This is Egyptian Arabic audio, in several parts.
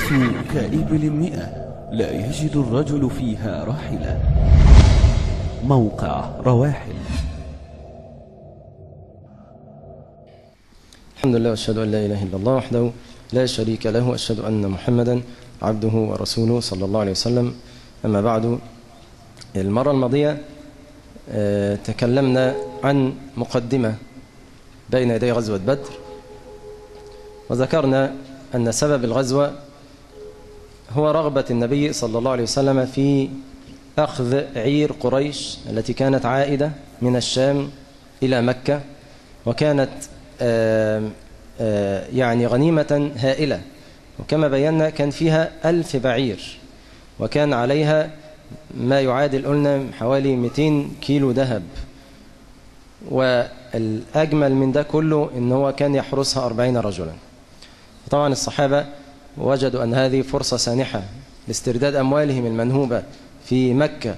كإبل مئة لا يجد الرجل فيها راحلة موقع رواحل الحمد لله واشهد ان لا اله الا الله وحده لا شريك له واشهد ان محمدا عبده ورسوله صلى الله عليه وسلم اما بعد المره الماضيه آه، تكلمنا عن مقدمه بين يدي غزوه بدر وذكرنا ان سبب الغزوه هو رغبه النبي صلى الله عليه وسلم في اخذ عير قريش التي كانت عائده من الشام الى مكه وكانت آه، آه، يعني غنيمة هائلة وكما بينا كان فيها ألف بعير وكان عليها ما يعادل قلنا حوالي 200 كيلو ذهب والأجمل من ده كله إن هو كان يحرسها أربعين رجلا طبعا الصحابة وجدوا أن هذه فرصة سانحة لاسترداد أموالهم المنهوبة في مكة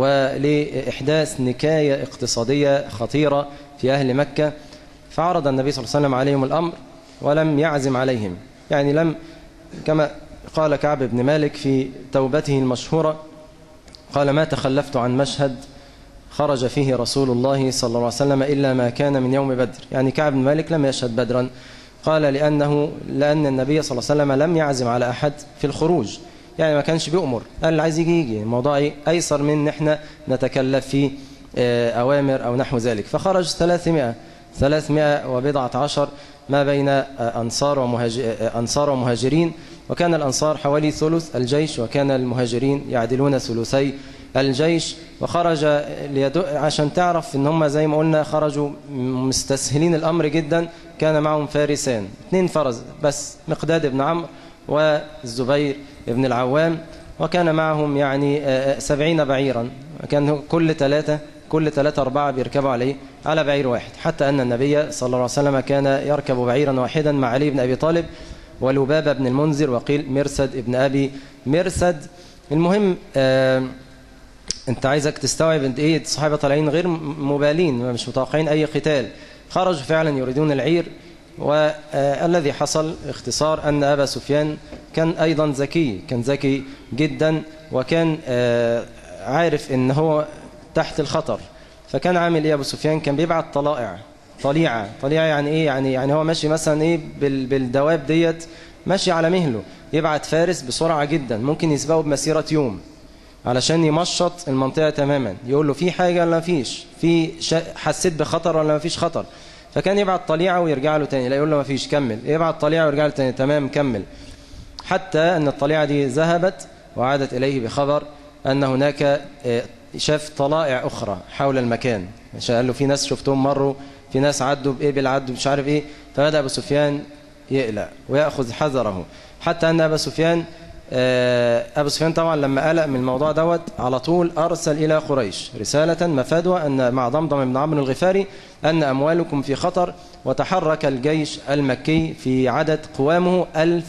ولإحداث نكاية اقتصادية خطيرة في أهل مكة فعرض النبي صلى الله عليه وسلم عليهم الأمر ولم يعزم عليهم يعني لم كما قال كعب بن مالك في توبته المشهورة قال ما تخلفت عن مشهد خرج فيه رسول الله صلى الله عليه وسلم إلا ما كان من يوم بدر يعني كعب بن مالك لم يشهد بدرا قال لأنه لأن النبي صلى الله عليه وسلم لم يعزم على أحد في الخروج يعني ما كانش بيؤمر قال اللي عايز يجي يجي الموضوع إيه؟ أيسر من إن إحنا نتكلف في أوامر أو نحو ذلك فخرج 300 300 وبضعة عشر ما بين أنصار, ومهاجر أنصار ومهاجرين وكان الأنصار حوالي ثلث الجيش وكان المهاجرين يعدلون ثلثي الجيش وخرج ليدو عشان تعرف ان هم زي ما قلنا خرجوا مستسهلين الأمر جدا كان معهم فارسان اثنين فرز بس مقداد بن عمرو والزبير بن العوام وكان معهم يعني سبعين بعيرا كان كل ثلاثة كل ثلاثة أربعة بيركبوا عليه على بعير واحد حتى أن النبي صلى الله عليه وسلم كان يركب بعيرا واحدا مع علي بن أبي طالب ولبابة بن المنذر وقيل مرسد ابن أبي مرسد المهم آه أنت عايزك تستوعب أنت إيه الصحابة طالعين غير مبالين مش متوقعين أي قتال خرجوا فعلا يريدون العير والذي حصل اختصار أن أبا سفيان كان أيضا ذكي كان ذكي جدا وكان آه عارف ان هو تحت الخطر فكان عامل ايه ابو سفيان كان بيبعت طلائع طليعه طليعه يعني ايه يعني يعني هو ماشي مثلا ايه بالدواب ديت ماشي على مهله يبعت فارس بسرعه جدا ممكن يسبقه بمسيره يوم علشان يمشط المنطقه تماما يقول له في حاجه ولا مفيش في حسيت بخطر ولا مفيش خطر فكان يبعت طليعه ويرجع له تاني لا يقول له مفيش كمل يبعت طليعه ويرجع له تاني تمام كمل حتى ان الطليعه دي ذهبت وعادت اليه بخبر ان هناك شاف طلائع أخرى حول المكان عشان قال له في ناس شفتهم مروا في ناس عدوا بإبل عدوا مش عارف إيه فبدأ أبو سفيان يقلق ويأخذ حذره حتى أن أبا سفيان أبو سفيان طبعا لما قلق من الموضوع دوت على طول أرسل إلى قريش رسالة مفادوة أن مع ضمضم بن عمرو الغفاري أن أموالكم في خطر وتحرك الجيش المكي في عدد قوامه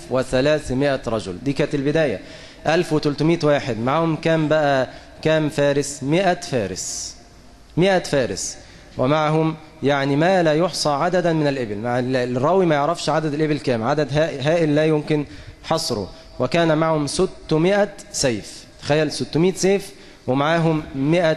1300 رجل دي كانت البداية 1300 واحد معهم كام بقى كام فارس مئة فارس مئة فارس ومعهم يعني ما لا يحصى عددا من الإبل مع الراوي ما يعرفش عدد الإبل كام عدد هائل لا يمكن حصره وكان معهم 600 سيف تخيل 600 سيف ومعاهم 100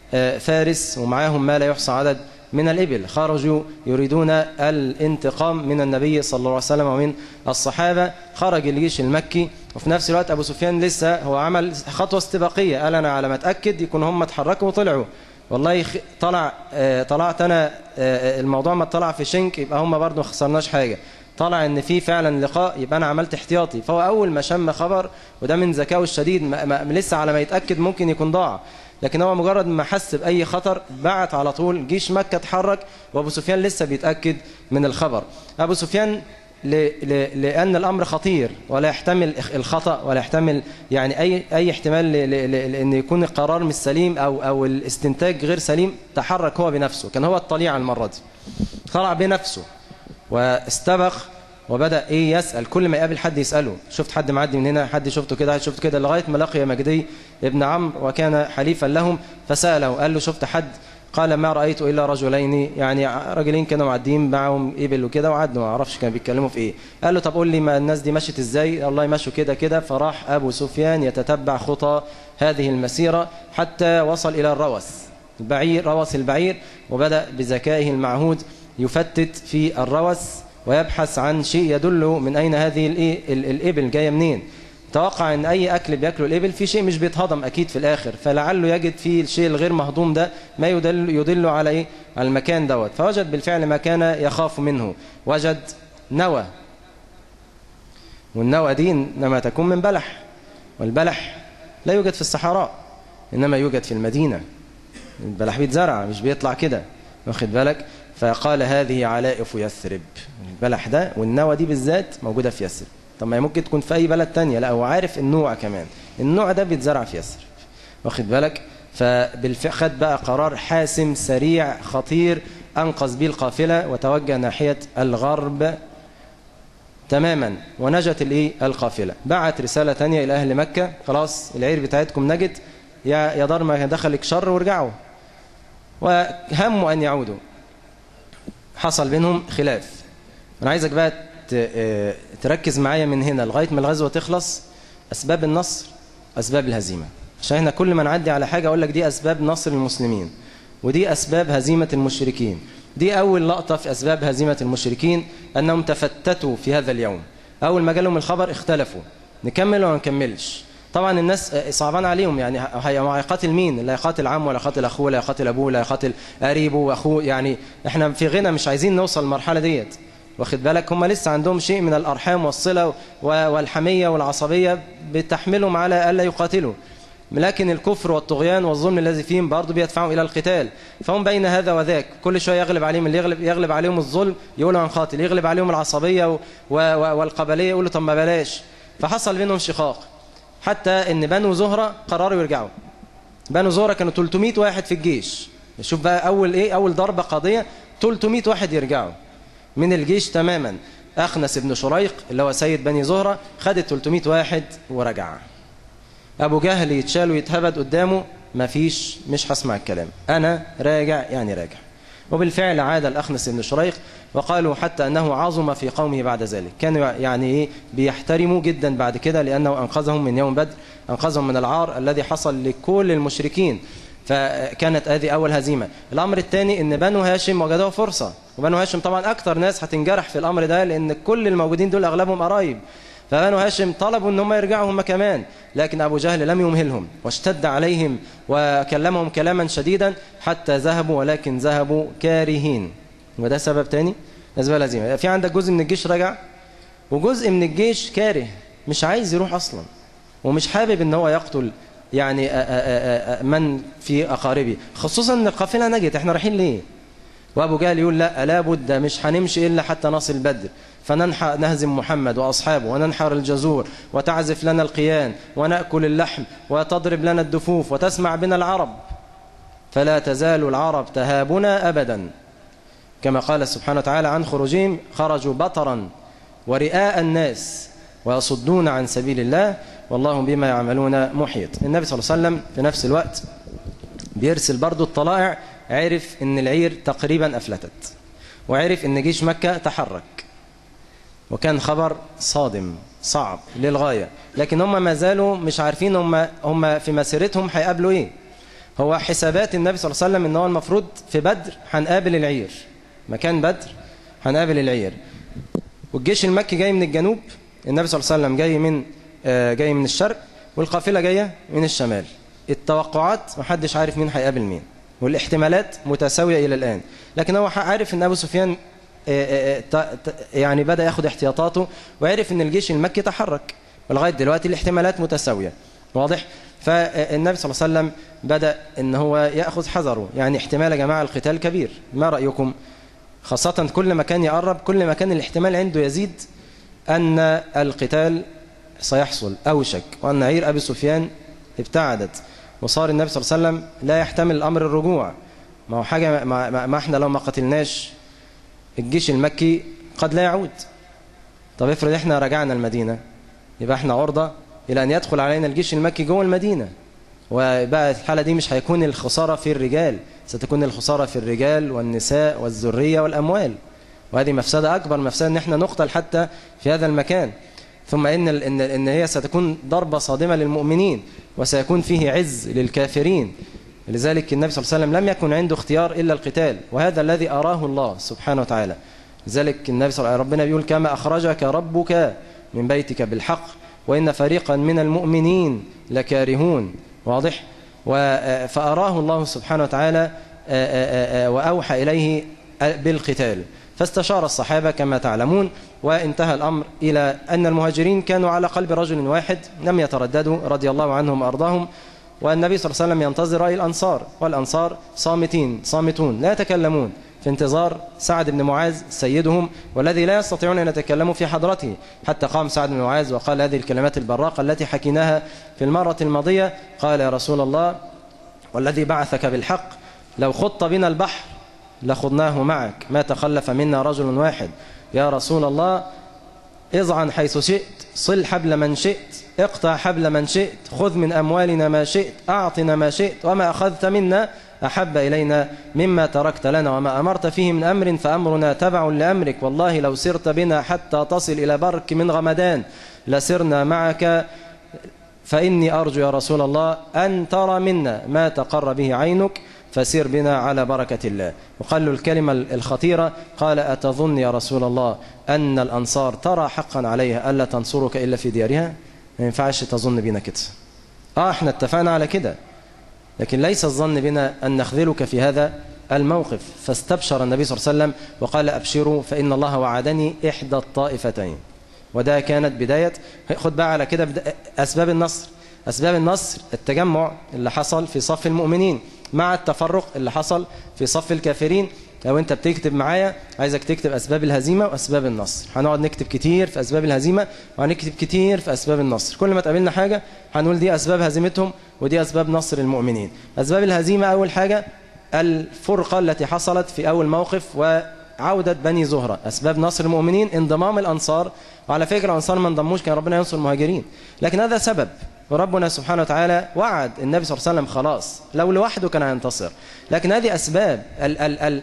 فارس ومعاهم ما لا يحصى عدد من الإبل خرجوا يريدون الانتقام من النبي صلى الله عليه وسلم ومن الصحابة خرج الجيش المكي وفي نفس الوقت أبو سفيان لسه هو عمل خطوة استباقية قال أنا على ما أتأكد يكون هم اتحركوا وطلعوا والله طلع طلعت أنا الموضوع ما طلع في شنك يبقى هم برضو ما خسرناش حاجة طلع ان في فعلا لقاء يبقى انا عملت احتياطي فهو اول ما شم خبر وده من ذكائه الشديد ما ما لسه على ما يتاكد ممكن يكون ضاع لكن هو مجرد ما حس باي خطر بعت على طول جيش مكه اتحرك وابو سفيان لسه بيتاكد من الخبر ابو سفيان ل... ل... لان الامر خطير ولا يحتمل الخطا ولا يحتمل يعني اي اي احتمال ل... ل... لان يكون القرار مش سليم او او الاستنتاج غير سليم تحرك هو بنفسه كان هو الطليعه المره دي طلع بنفسه واستبق وبدا ايه يسال كل ما يقابل حد يساله شفت حد معدي من هنا حد شفته كده حد شفته كده لغايه ما لقي مجدي ابن عمرو وكان حليفا لهم فساله قال له شفت حد قال ما رأيت إلا رجلين يعني رجلين كانوا معديين معهم إبل وكده وعدوا ما أعرفش كانوا بيتكلموا في إيه قال له طب قول لي ما الناس دي مشت إزاي الله يمشوا كده كده فراح أبو سفيان يتتبع خطى هذه المسيرة حتى وصل إلى الروث البعير روث البعير وبدأ بذكائه المعهود يفتت في الروث ويبحث عن شيء يدل من أين هذه الإبل جاية منين توقع ان اي اكل بياكله الابل في شيء مش بيتهضم اكيد في الاخر فلعله يجد فيه الشيء الغير مهضوم ده ما يدل يدل على ايه على المكان دوت فوجد بالفعل ما كان يخاف منه وجد نوى والنوى دي انما تكون من بلح والبلح لا يوجد في الصحراء انما يوجد في المدينه البلح بيتزرع مش بيطلع كده واخد بالك فقال هذه علائف يثرب البلح ده والنوى دي بالذات موجوده في يثرب طب ما ممكن تكون في أي بلد تانية لا هو عارف النوع كمان النوع ده بيتزرع في يثرب واخد بالك فبالفعل خد بقى قرار حاسم سريع خطير أنقذ به القافلة وتوجه ناحية الغرب تماما ونجت الايه القافلة بعت رسالة تانية إلى أهل مكة خلاص العير بتاعتكم نجت يا يا دار ما دخلك شر وارجعوا وهموا أن يعودوا حصل بينهم خلاف أنا عايزك بقى تركز معايا من هنا لغاية ما الغزوة تخلص أسباب النصر أسباب الهزيمة عشان احنا كل ما نعدي على حاجة أقول لك دي أسباب نصر المسلمين ودي أسباب هزيمة المشركين دي أول لقطة في أسباب هزيمة المشركين أنهم تفتتوا في هذا اليوم أول ما جالهم الخبر اختلفوا نكمل ولا ما نكملش طبعا الناس صعبان عليهم يعني هيقاتل مين اللي هيقاتل عمه ولا يقاتل اخوه ولا يقاتل ابوه ولا يقاتل قريبه واخوه يعني احنا في غنى مش عايزين نوصل المرحله ديت واخد بالك هم لسه عندهم شيء من الأرحام والصلة والحمية والعصبية بتحملهم على ألا يقاتلوا لكن الكفر والطغيان والظلم الذي فيهم برضه بيدفعهم إلى القتال فهم بين هذا وذاك كل شوية يغلب عليهم اللي يغلب, يغلب عليهم الظلم يقولوا هنقاتل يغلب عليهم العصبية والقبلية يقولوا طب ما بلاش فحصل بينهم شقاق حتى ان بنو زهرة قرروا يرجعوا بنو زهرة كانوا 300 واحد في الجيش شوف بقى أول إيه أول ضربة قاضية 300 واحد يرجعوا من الجيش تماما أخنس بن شريق اللي هو سيد بني زهرة خد 300 واحد ورجع أبو جهل يتشال ويتهبد قدامه مفيش مش هسمع الكلام أنا راجع يعني راجع وبالفعل عاد الأخنس بن شريق وقالوا حتى أنه عظم في قومه بعد ذلك كانوا يعني إيه بيحترموا جدا بعد كده لأنه أنقذهم من يوم بدر أنقذهم من العار الذي حصل لكل المشركين فكانت هذه أول هزيمة الأمر الثاني أن بنو هاشم وجدوا فرصة وبنو هاشم طبعا أكثر ناس هتنجرح في الأمر ده لأن كل الموجودين دول أغلبهم قرايب فبنو هاشم طلبوا أن هم يرجعوا هم كمان لكن أبو جهل لم يمهلهم واشتد عليهم وكلمهم كلاما شديدا حتى ذهبوا ولكن ذهبوا كارهين وده سبب تاني أسباب الهزيمة في عندك جزء من الجيش رجع وجزء من الجيش كاره مش عايز يروح أصلا ومش حابب ان هو يقتل يعني من في أقاربه خصوصا ان القافلة نجت احنا رايحين ليه وأبو جهل يقول لا لابد مش هنمشي إلا حتى نصل بدر فننحى نهزم محمد وأصحابه وننحر الجزور وتعزف لنا القيان ونأكل اللحم وتضرب لنا الدفوف وتسمع بنا العرب فلا تزال العرب تهابنا أبدا كما قال سبحانه وتعالى عن خروجهم خرجوا بطرا ورئاء الناس ويصدون عن سبيل الله والله بما يعملون محيط النبي صلى الله عليه وسلم في نفس الوقت بيرسل برضو الطلائع عرف ان العير تقريبا افلتت وعرف ان جيش مكة تحرك وكان خبر صادم صعب للغاية لكن هم ما زالوا مش عارفين هم, هم في مسيرتهم هيقابلوا ايه هو حسابات النبي صلى الله عليه وسلم ان هو المفروض في بدر هنقابل العير مكان بدر هنقابل العير والجيش المكي جاي من الجنوب النبي صلى الله عليه وسلم جاي من جاي من الشرق والقافلة جاية من الشمال التوقعات محدش عارف مين هيقابل مين والاحتمالات متساوية إلى الآن لكن هو عارف أن أبو سفيان يعني بدأ ياخد احتياطاته وعرف أن الجيش المكي تحرك ولغاية دلوقتي الاحتمالات متساوية واضح؟ فالنبي صلى الله عليه وسلم بدأ أن هو يأخذ حذره يعني احتمال يا جماعة القتال كبير ما رأيكم؟ خاصة كل ما كان يقرب كل ما كان الاحتمال عنده يزيد أن القتال سيحصل أوشك وأن عير أبي سفيان ابتعدت وصار النبي صلى الله عليه وسلم لا يحتمل الأمر الرجوع ما هو حاجة ما, ما, ما احنا لو ما قتلناش الجيش المكي قد لا يعود طب افرض احنا رجعنا المدينة يبقى احنا عرضة إلى أن يدخل علينا الجيش المكي جوه المدينة وبقى الحالة دي مش هيكون الخسارة في الرجال ستكون الخسارة في الرجال والنساء والذرية والأموال وهذه مفسدة أكبر مفسدة أن احنا نقتل حتى في هذا المكان ثم إن, إن, إن هي ستكون ضربة صادمة للمؤمنين وسيكون فيه عز للكافرين لذلك النبي صلى الله عليه وسلم لم يكن عنده اختيار إلا القتال وهذا الذي أراه الله سبحانه وتعالى لذلك النبي صلى الله عليه وسلم ربنا بيقول كما أخرجك ربك من بيتك بالحق وإن فريقا من المؤمنين لكارهون واضح فأراه الله سبحانه وتعالى وأوحى إليه بالقتال فاستشار الصحابة كما تعلمون وانتهى الأمر إلى أن المهاجرين كانوا على قلب رجل واحد لم يترددوا رضي الله عنهم وأرضاهم والنبي صلى الله عليه وسلم ينتظر رأي الأنصار والأنصار صامتين صامتون لا يتكلمون في انتظار سعد بن معاذ سيدهم والذي لا يستطيعون أن يتكلموا في حضرته حتى قام سعد بن معاذ وقال هذه الكلمات البراقة التي حكيناها في المرة الماضية قال يا رسول الله والذي بعثك بالحق لو خط بنا البحر لخضناه معك ما تخلف منا رجل واحد يا رسول الله اضعن حيث شئت صل حبل من شئت اقطع حبل من شئت خذ من أموالنا ما شئت أعطنا ما شئت وما أخذت منا أحب إلينا مما تركت لنا وما أمرت فيه من أمر فأمرنا تبع لأمرك والله لو سرت بنا حتى تصل إلى برك من غمدان لسرنا معك فإني أرجو يا رسول الله أن ترى منا ما تقر به عينك فسير بنا على بركة الله وقال له الكلمة الخطيرة قال أتظن يا رسول الله أن الأنصار ترى حقا عليها ألا تنصرك إلا في ديارها ما ينفعش تظن بنا كده آه احنا اتفقنا على كده لكن ليس الظن بنا أن نخذلك في هذا الموقف فاستبشر النبي صلى الله عليه وسلم وقال أبشروا فإن الله وعدني إحدى الطائفتين وده كانت بداية خد بقى على كده أسباب النصر أسباب النصر التجمع اللي حصل في صف المؤمنين مع التفرق اللي حصل في صف الكافرين لو انت بتكتب معايا عايزك تكتب أسباب الهزيمة وأسباب النصر هنقعد نكتب كتير في أسباب الهزيمة وهنكتب كتير في أسباب النصر كل ما تقابلنا حاجة هنقول دي أسباب هزيمتهم ودي أسباب نصر المؤمنين أسباب الهزيمة أول حاجة الفرقة التي حصلت في أول موقف وعودة بني زهرة أسباب نصر المؤمنين انضمام الأنصار وعلى فكرة الأنصار ما انضموش كان ربنا ينصر المهاجرين لكن هذا سبب وربنا سبحانه وتعالى وعد النبي صلى الله عليه وسلم خلاص لو لوحده كان هينتصر لكن هذه أسباب ال ال ال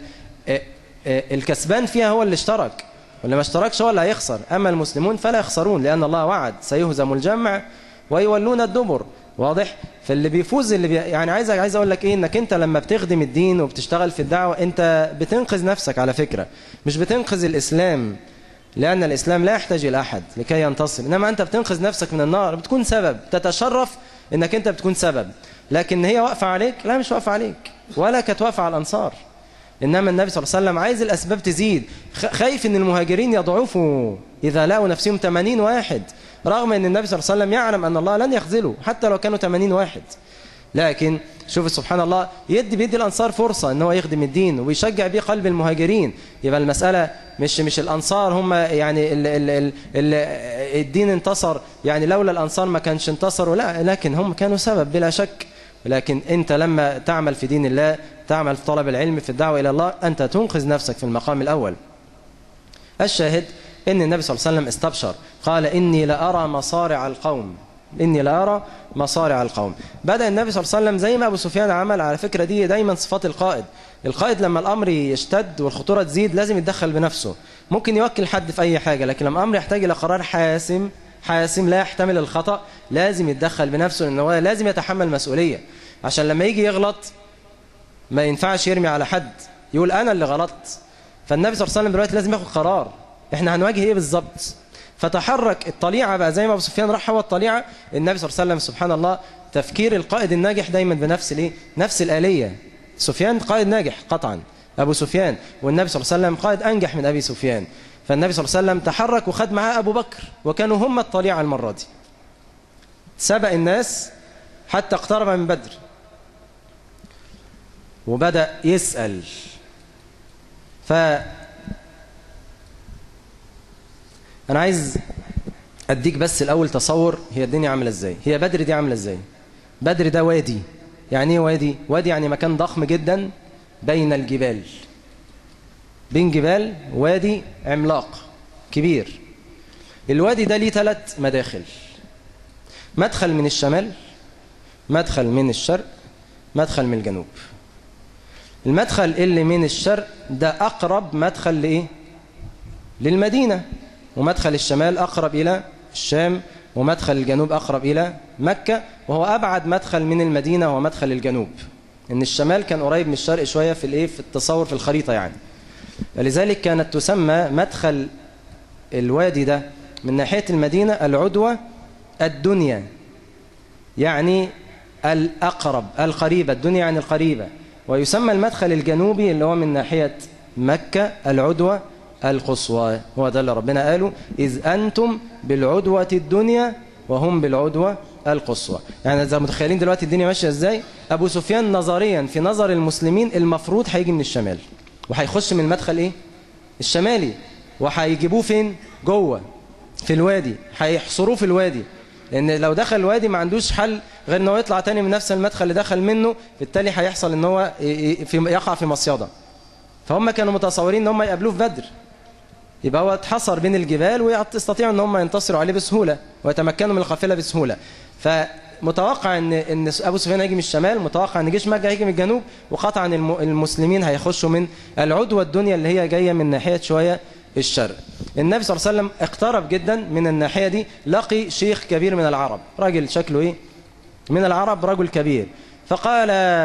الكسبان فيها هو اللي اشترك واللي ما اشتركش هو اللي هيخسر أما المسلمون فلا يخسرون لأن الله وعد سيهزم الجمع ويولون الدبر واضح فاللي بيفوز اللي بي... يعني عايز عايز اقول لك ايه انك انت لما بتخدم الدين وبتشتغل في الدعوه انت بتنقذ نفسك على فكره مش بتنقذ الاسلام لان الاسلام لا يحتاج الى احد لكي ينتصر انما انت بتنقذ نفسك من النار بتكون سبب تتشرف انك انت بتكون سبب لكن هي واقفه عليك لا مش واقفه عليك ولا كانت واقفه على الانصار إنما النبي صلى الله عليه وسلم عايز الأسباب تزيد خايف أن المهاجرين يضعفوا إذا لقوا نفسهم 80 واحد رغم أن النبي صلى الله عليه وسلم يعلم أن الله لن يخذله حتى لو كانوا 80 واحد لكن شوف سبحان الله يدي بيدي الأنصار فرصة أن هو يخدم الدين ويشجع بيه قلب المهاجرين يبقى المسألة مش مش الأنصار هم يعني ال ال ال ال الدين انتصر يعني لولا الأنصار ما كانش انتصروا لا لكن هم كانوا سبب بلا شك لكن أنت لما تعمل في دين الله تعمل في طلب العلم في الدعوة إلى الله أنت تنقذ نفسك في المقام الأول الشاهد إن النبي صلى الله عليه وسلم استبشر قال إني لأرى مصارع القوم إني لأرى مصارع القوم بدأ النبي صلى الله عليه وسلم زي ما أبو سفيان عمل على فكرة دي دايما صفات القائد القائد لما الأمر يشتد والخطورة تزيد لازم يتدخل بنفسه ممكن يوكل حد في أي حاجة لكن لما الأمر يحتاج إلى قرار حاسم حاسم لا يحتمل الخطأ لازم يتدخل بنفسه لأنه هو لازم يتحمل مسؤولية عشان لما يجي يغلط ما ينفعش يرمي على حد يقول أنا اللي غلطت فالنبي صلى الله عليه وسلم دلوقتي لازم ياخد قرار احنا هنواجه ايه بالظبط فتحرك الطليعة بقى زي ما أبو سفيان راح هو الطليعة النبي صلى الله عليه وسلم سبحان الله تفكير القائد الناجح دايما بنفس الايه نفس الآلية سفيان قائد ناجح قطعا أبو سفيان والنبي صلى الله عليه وسلم قائد أنجح من أبي سفيان فالنبي صلى الله عليه وسلم تحرك وخد معاه أبو بكر وكانوا هم الطليعة المرة دي سبق الناس حتى اقترب من بدر وبدأ يسأل ف أنا عايز أديك بس الأول تصور هي الدنيا عاملة إزاي هي بدر دي عاملة إزاي بدر ده وادي يعني إيه وادي وادي يعني مكان ضخم جدا بين الجبال بين جبال وادي عملاق كبير الوادي ده ليه ثلاث مداخل مدخل من الشمال مدخل من الشرق مدخل من الجنوب المدخل اللي من الشرق ده أقرب مدخل لإيه للمدينة ومدخل الشمال أقرب إلى الشام ومدخل الجنوب أقرب إلى مكة وهو أبعد مدخل من المدينة هو مدخل الجنوب إن الشمال كان قريب من الشرق شوية في الإيه في التصور في الخريطة يعني ولذلك كانت تسمى مدخل الوادي ده من ناحية المدينة العدوة الدنيا يعني الأقرب القريبة الدنيا يعني القريبة ويسمى المدخل الجنوبي اللي هو من ناحية مكة العدوة القصوى هو ده اللي ربنا قاله إذ أنتم بالعدوة الدنيا وهم بالعدوة القصوى يعني إذا متخيلين دلوقتي الدنيا ماشية إزاي أبو سفيان نظريا في نظر المسلمين المفروض هيجي من الشمال وهيخش من المدخل إيه الشمالي وهيجيبوه فين جوه في الوادي هيحصروه في الوادي لأن لو دخل الوادي ما عندوش حل غير أنه يطلع تاني من نفس المدخل اللي دخل منه بالتالي هيحصل أن هو في يقع في مصيدة فهم كانوا متصورين أن هم يقابلوه في بدر يبقى هو اتحصر بين الجبال ويستطيعوا ان هم ينتصروا عليه بسهولة ويتمكنوا من القافلة بسهولة فمتوقع ان ان ابو سفيان هيجي من الشمال متوقع ان جيش مكة هيجي من الجنوب وقطعا المسلمين هيخشوا من العدوى الدنيا اللي هي جاية من ناحية شوية الشرق النبي صلى الله عليه وسلم اقترب جدا من الناحية دي لقي شيخ كبير من العرب راجل شكله ايه من العرب رجل كبير فقال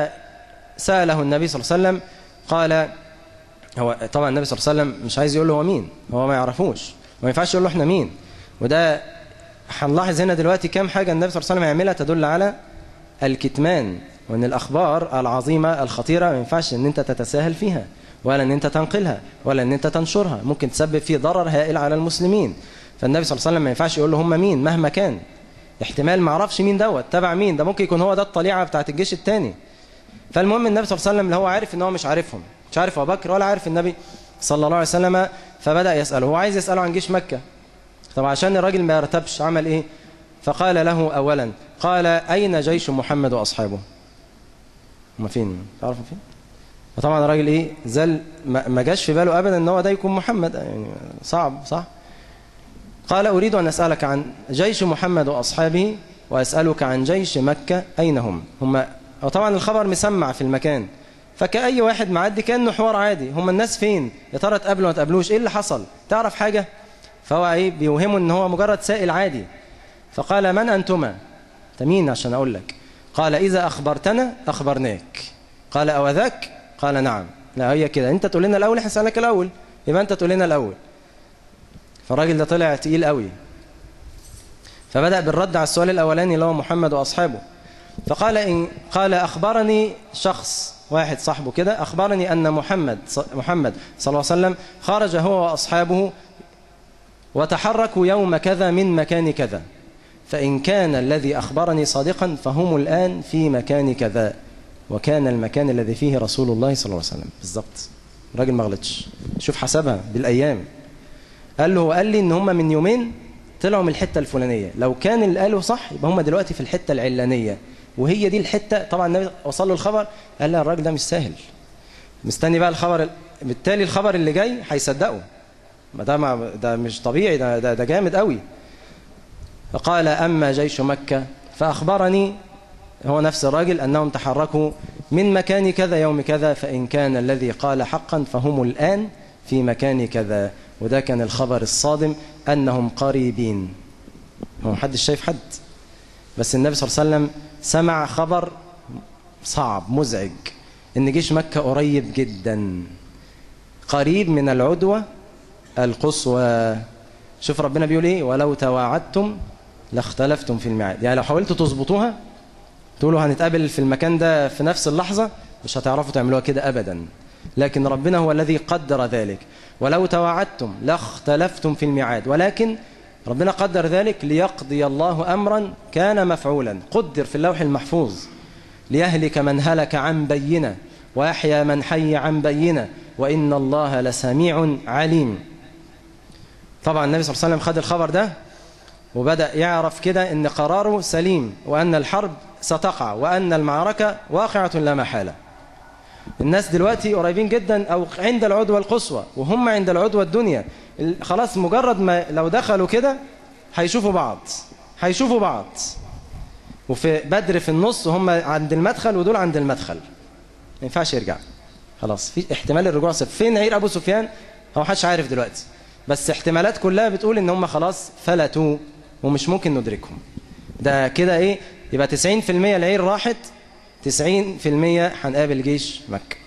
سأله النبي صلى الله عليه وسلم قال هو طبعا النبي صلى الله عليه وسلم مش عايز يقول له هو مين هو ما يعرفوش وما ينفعش يقول له احنا مين وده هنلاحظ هنا دلوقتي كام حاجة النبي صلى الله عليه وسلم يعملها تدل على الكتمان وان الأخبار العظيمة الخطيرة ما ينفعش ان انت تتساهل فيها ولا ان انت تنقلها ولا ان انت تنشرها ممكن تسبب فيه ضرر هائل على المسلمين فالنبي صلى الله عليه وسلم ما ينفعش يقول له هم مين مهما كان احتمال ما اعرفش مين دوت تبع مين ده ممكن يكون هو ده الطليعة بتاعت الجيش الثاني فالمهم النبي صلى الله عليه وسلم اللي هو عارف ان هو مش عارفهم مش عارف ابو بكر ولا عارف النبي صلى الله عليه وسلم فبدأ يسأله هو عايز يسأله عن جيش مكة طب عشان الراجل ما يرتبش عمل ايه فقال له اولا قال اين جيش محمد واصحابه هم فين تعرفوا فين وطبعا الراجل ايه زل ما جاش في باله ابدا ان هو ده يكون محمد يعني صعب صح قال اريد ان اسالك عن جيش محمد واصحابه واسالك عن جيش مكه اين هم هم وطبعا الخبر مسمع في المكان فكأي واحد معدي كأنه حوار عادي هم الناس فين يا ترى تقابلوا ما تقابلوش ايه اللي حصل تعرف حاجة فهو ايه بيوهمه ان هو مجرد سائل عادي فقال من أنتما تمين عشان أقول لك قال إذا أخبرتنا أخبرناك قال أو ذاك قال نعم لا هي كده انت تقول لنا الأول احنا سألك الأول يبقى انت تقول لنا الأول فالراجل ده طلع تقيل قوي فبدأ بالرد على السؤال الأولاني اللي هو محمد وأصحابه فقال إن قال أخبرني شخص واحد صاحبه كده أخبرني أن محمد محمد صلى الله عليه وسلم خرج هو وأصحابه وتحركوا يوم كذا من مكان كذا فإن كان الذي أخبرني صادقا فهم الآن في مكان كذا وكان المكان الذي فيه رسول الله صلى الله عليه وسلم بالضبط الراجل ما غلطش شوف حسبها بالأيام قال له هو قال لي إن هم من يومين طلعوا من الحتة الفلانية لو كان اللي قاله صح يبقى هم دلوقتي في الحتة العلانية وهي دي الحتة طبعا النبي وصل له الخبر قال لا الراجل ده مش سهل مستني بقى الخبر بالتالي الخبر اللي جاي هيصدقه ما ده ما ده مش طبيعي ده, ده, ده جامد قوي فقال أما جيش مكة فأخبرني هو نفس الراجل أنهم تحركوا من مكان كذا يوم كذا فإن كان الذي قال حقا فهم الآن في مكان كذا وده كان الخبر الصادم أنهم قريبين هو محدش شايف حد بس النبي صلى الله عليه وسلم سمع خبر صعب مزعج ان جيش مكة قريب جدا قريب من العدوة القصوى شوف ربنا بيقول ايه ولو تواعدتم لاختلفتم في الميعاد يعني لو حاولتوا تظبطوها تقولوا هنتقابل في المكان ده في نفس اللحظة مش هتعرفوا تعملوها كده أبدا لكن ربنا هو الذي قدر ذلك ولو تواعدتم لاختلفتم في الميعاد ولكن ربنا قدر ذلك ليقضي الله أمرا كان مفعولا قدر في اللوح المحفوظ ليهلك من هلك عن بينه ويحيى من حي عن بينه وإن الله لسميع عليم طبعا النبي صلى الله عليه وسلم خد الخبر ده وبدأ يعرف كده ان قراره سليم وأن الحرب ستقع وأن المعركة واقعة لا محالة الناس دلوقتي قريبين جدا أو عند العدوى القصوى وهم عند العدوى الدنيا خلاص مجرد ما لو دخلوا كده هيشوفوا بعض هيشوفوا بعض وفي بدر في النص وهم عند المدخل ودول عند المدخل ما ينفعش يرجع خلاص في احتمال الرجوع صفر فين عير ابو سفيان هو محدش عارف دلوقتي بس احتمالات كلها بتقول ان هم خلاص فلتوا ومش ممكن ندركهم ده كده ايه يبقى 90% العير راحت 90% هنقابل جيش مكة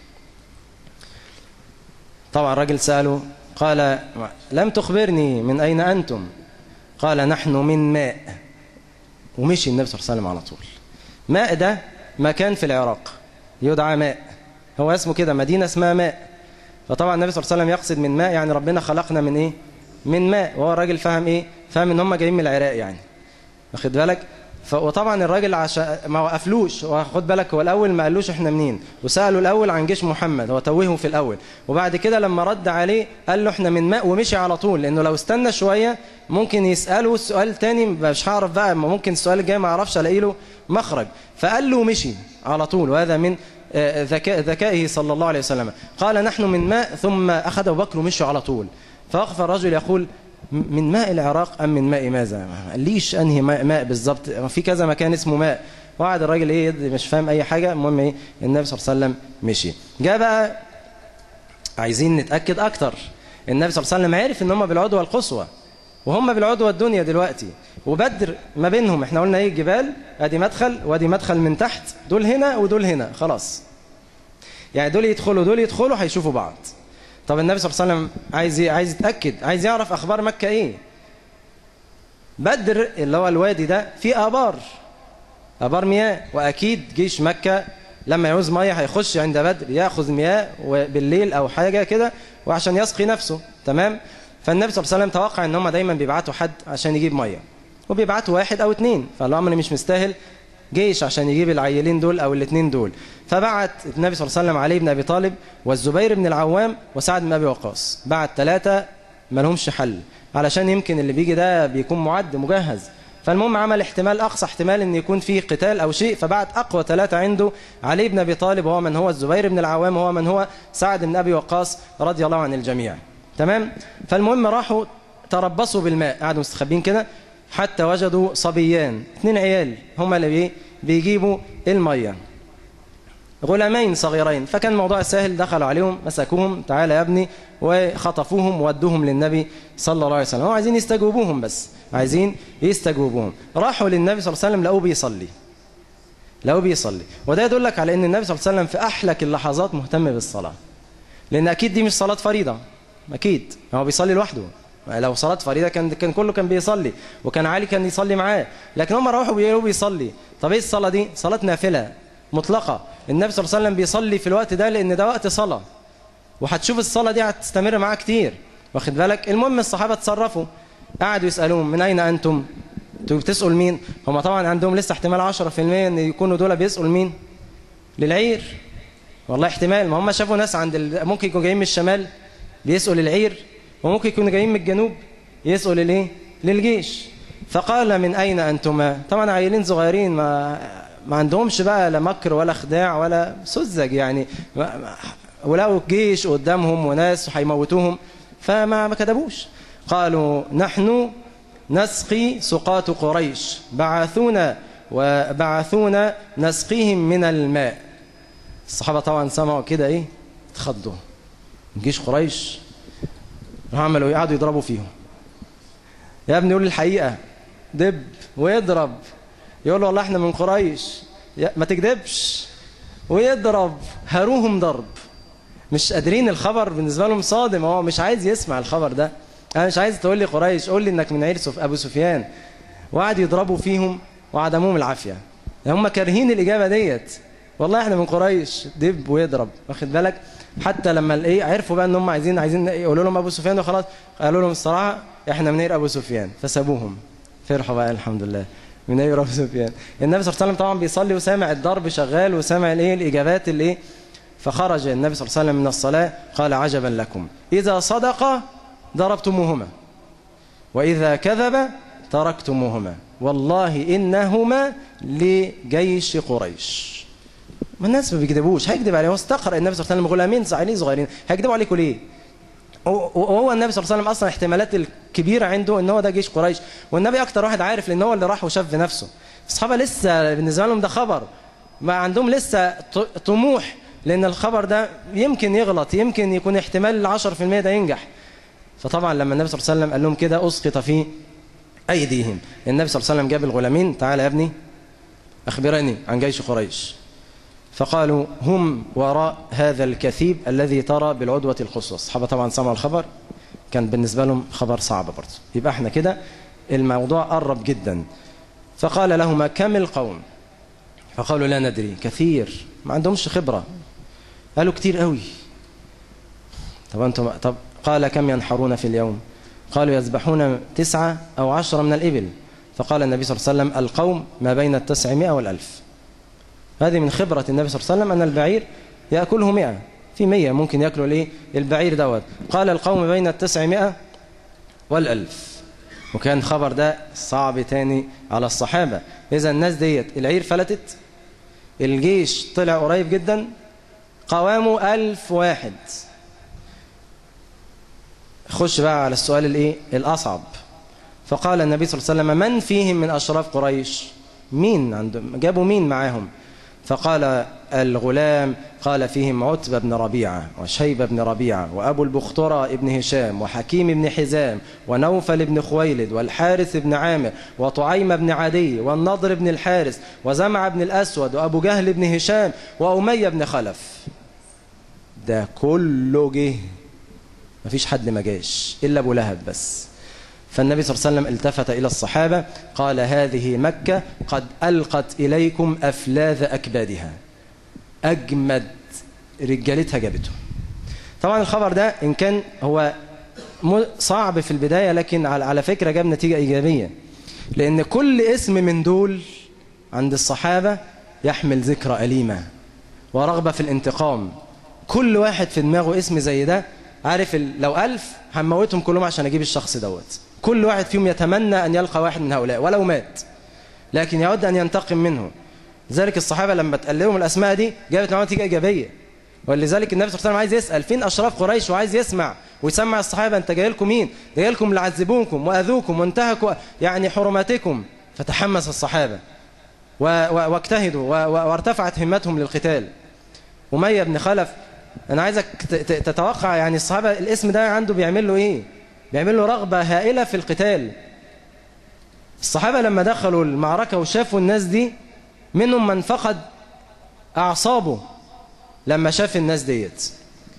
طبعا الراجل سأله قال لم تخبرني من أين أنتم قال نحن من ماء ومشي النبي صلى الله عليه وسلم على طول ماء ده مكان في العراق يدعى ماء هو اسمه كده مدينة اسمها ماء فطبعا النبي صلى الله عليه وسلم يقصد من ماء يعني ربنا خلقنا من ايه من ماء وهو الراجل فهم ايه فهم ان هم جايين من العراق يعني واخد بالك ف... وطبعا الراجل عشان ما وقفلوش وخد بالك هو الاول ما قالوش احنا منين وسالوا الاول عن جيش محمد هو توهه في الاول وبعد كده لما رد عليه قال له احنا من ماء ومشي على طول لانه لو استنى شويه ممكن يساله سؤال تاني مش هعرف بقى ممكن السؤال الجاي ما اعرفش الاقي له مخرج فقال له مشي على طول وهذا من ذكاء ذكائه صلى الله عليه وسلم قال نحن من ماء ثم اخذ ابو بكر ومشي على طول فوقف الرجل يقول من ماء العراق أم من ماء ماذا ما قاليش أنهي ماء, ماء بالظبط في كذا مكان اسمه ماء وقعد الراجل ايه مش فاهم اي حاجة المهم ايه النبي صلى الله عليه وسلم مشي جاء بقى عايزين نتأكد اكتر النبي صلى الله عليه وسلم عرف ان هم بالعدوى القصوى وهم بالعدوى الدنيا دلوقتي وبدر ما بينهم احنا قلنا ايه جبال ادي مدخل وادي مدخل من تحت دول هنا ودول هنا خلاص يعني دول يدخلوا دول يدخلوا هيشوفوا بعض طب النبي صلى الله عليه وسلم عايز ايه عايز يتاكد عايز يعرف اخبار مكه ايه بدر اللي هو الوادي ده فيه ابار ابار مياه واكيد جيش مكه لما يعوز ميه هيخش عند بدر ياخذ مياه بالليل او حاجه كده وعشان يسقي نفسه تمام فالنبي صلى الله عليه وسلم توقع ان هم دايما بيبعتوا حد عشان يجيب ميه وبيبعتوا واحد او اتنين فالامر مش مستاهل جيش عشان يجيب العيلين دول او الاثنين دول فبعت النبي صلى الله عليه وسلم علي بن ابي طالب والزبير بن العوام وسعد بن ابي وقاص بعت ثلاثه ما لهمش حل علشان يمكن اللي بيجي ده بيكون معد مجهز فالمهم عمل احتمال اقصى احتمال ان يكون فيه قتال او شيء فبعت اقوى ثلاثه عنده علي بن ابي طالب وهو من هو الزبير بن العوام وهو من هو سعد بن ابي وقاص رضي الله عن الجميع تمام فالمهم راحوا تربصوا بالماء قعدوا مستخبين كده حتى وجدوا صبيان اثنين عيال هما اللي بيجيبوا الميه غلامين صغيرين فكان الموضوع سهل دخلوا عليهم مسكوهم تعالى يا ابني وخطفوهم ودوهم للنبي صلى الله عليه وسلم هم عايزين يستجوبوهم بس عايزين يستجوبوهم راحوا للنبي صلى الله عليه وسلم لقوه بيصلي لقوه بيصلي وده يدلك على ان النبي صلى الله عليه وسلم في احلك اللحظات مهتم بالصلاه لان اكيد دي مش صلاه فريضه اكيد هو بيصلي لوحده لو صلاة فريضة كان كان كله كان بيصلي وكان علي كان يصلي معاه لكن هم راحوا بيقولوا بيصلي طب ايه الصلاة دي صلاة نافلة مطلقة النبي صلى الله عليه وسلم بيصلي في الوقت ده لأن ده وقت صلاة وهتشوف الصلاة دي هتستمر معاه كتير واخد بالك المهم الصحابة تصرفوا قعدوا يسألوهم من أين أنتم انتوا بتسأل مين هم طبعا عندهم لسه احتمال 10% ان يكونوا دول بيسألوا مين للعير والله احتمال ما هم شافوا ناس عند ال... ممكن يكونوا جايين من الشمال بيسألوا للعير وممكن يكونوا جايين من الجنوب يسألوا للايه للجيش فقال من أين أنتما طبعا عيلين صغيرين ما ما عندهمش بقى لا مكر ولا خداع ولا سذج يعني ولقوا الجيش قدامهم وناس هيموتوهم فما ما كذبوش قالوا نحن نسقي سقاة قريش بعثونا وبعثونا نسقيهم من الماء الصحابة طبعا سمعوا كده ايه اتخضوا جيش قريش عملوا قعدوا يضربوا فيهم يا ابني يقول الحقيقة دب ويضرب يقول له والله احنا من قريش ما تكذبش ويضرب هروهم ضرب مش قادرين الخبر بالنسبة لهم صادم هو مش عايز يسمع الخبر ده انا مش عايز تقول لي قريش قول لي انك من عير ابو سفيان وقعد يضربوا فيهم وعدموهم العافية هم كارهين الإجابة ديت والله احنا من قريش دب ويضرب واخد بالك حتى لما الايه عرفوا بقى ان هم عايزين عايزين يقولوا لهم ابو سفيان وخلاص قالوا لهم الصراحه احنا من عير ابو سفيان فسابوهم فرحوا بقى الحمد لله من عير ابو سفيان النبي صلى الله عليه وسلم طبعا بيصلي وسامع الضرب شغال وسامع الايه الاجابات الايه فخرج النبي صلى الله عليه وسلم من الصلاه قال عجبا لكم اذا صدق ضربتموهما واذا كذب تركتموهما والله انهما لجيش قريش ما الناس ما بيكذبوش هيكذب عليه هو استقرأ النبي صلى الله عليه وسلم غلامين صغيرين صغيرين هيكذبوا عليكم ليه وهو النبي صلى الله عليه وسلم اصلا احتمالات الكبيره عنده ان هو ده جيش قريش والنبي اكتر واحد عارف لان هو اللي راح وشاف بنفسه الصحابه لسه بالنسبه لهم ده خبر ما عندهم لسه طموح لأن الخبر ده يمكن يغلط يمكن يكون احتمال العشر في المية ده ينجح فطبعا لما النبي صلى الله عليه وسلم قال لهم كده أسقط في أيديهم النبي صلى الله عليه وسلم جاب الغلامين تعالى يا ابني أخبرني عن جيش قريش فقالوا هم وراء هذا الكثيب الذي ترى بالعدوة القصوى الصحابة طبعا سمعوا الخبر كان بالنسبة لهم خبر صعب برضه يبقى احنا كده الموضوع قرب جدا فقال لهما كم القوم فقالوا لا ندري كثير ما عندهمش خبرة قالوا كتير قوي طب أنتم طب قال كم ينحرون في اليوم قالوا يذبحون تسعة أو عشرة من الإبل فقال النبي صلى الله عليه وسلم القوم ما بين التسعمائة والألف هذه من خبرة النبي صلى الله عليه وسلم أن البعير يأكله مئة في مية ممكن يأكلوا ليه البعير دوت قال القوم بين التسعمائة والألف وكان خبر ده صعب تاني على الصحابة إذا الناس ديت العير فلتت الجيش طلع قريب جدا قوامه ألف واحد خش بقى على السؤال الايه الأصعب فقال النبي صلى الله عليه وسلم من فيهم من أشراف قريش مين عندهم جابوا مين معاهم فقال الغلام قال فيهم عتبة بن ربيعة وشيبة بن ربيعة وأبو البخترى بن هشام وحكيم بن حزام ونوفل بن خويلد والحارث بن عامر وطعيم بن عدي والنضر بن الحارث وزمع بن الأسود وأبو جهل بن هشام وأمية بن خلف ده كله جه مفيش حد ما جاش إلا أبو لهب بس فالنبي صلى الله عليه وسلم التفت إلى الصحابة قال هذه مكة قد ألقت إليكم أفلاذ أكبادها أجمد رجالتها جابته طبعا الخبر ده إن كان هو صعب في البداية لكن على فكرة جاب نتيجة إيجابية لأن كل اسم من دول عند الصحابة يحمل ذكرى أليمة ورغبة في الانتقام كل واحد في دماغه اسم زي ده عارف لو ألف هموتهم كلهم عشان أجيب الشخص دوت كل واحد فيهم يتمنى أن يلقى واحد من هؤلاء ولو مات لكن يود أن ينتقم منه لذلك الصحابة لما تقللهم الأسماء دي جابت معهم نتيجة إيجابية ولذلك النبي صلى الله عليه وسلم عايز يسأل فين أشراف قريش وعايز يسمع ويسمع الصحابة أنت جاي لكم مين ده جاي لكم لعذبونكم وأذوكم وانتهكوا يعني حرماتكم فتحمس الصحابة واجتهدوا وارتفعت همتهم للقتال أمية بن خلف أنا عايزك تتوقع يعني الصحابة الاسم ده عنده بيعمل له إيه بيعمل له رغبة هائلة في القتال الصحابة لما دخلوا المعركة وشافوا الناس دي منهم من فقد أعصابه لما شاف الناس ديت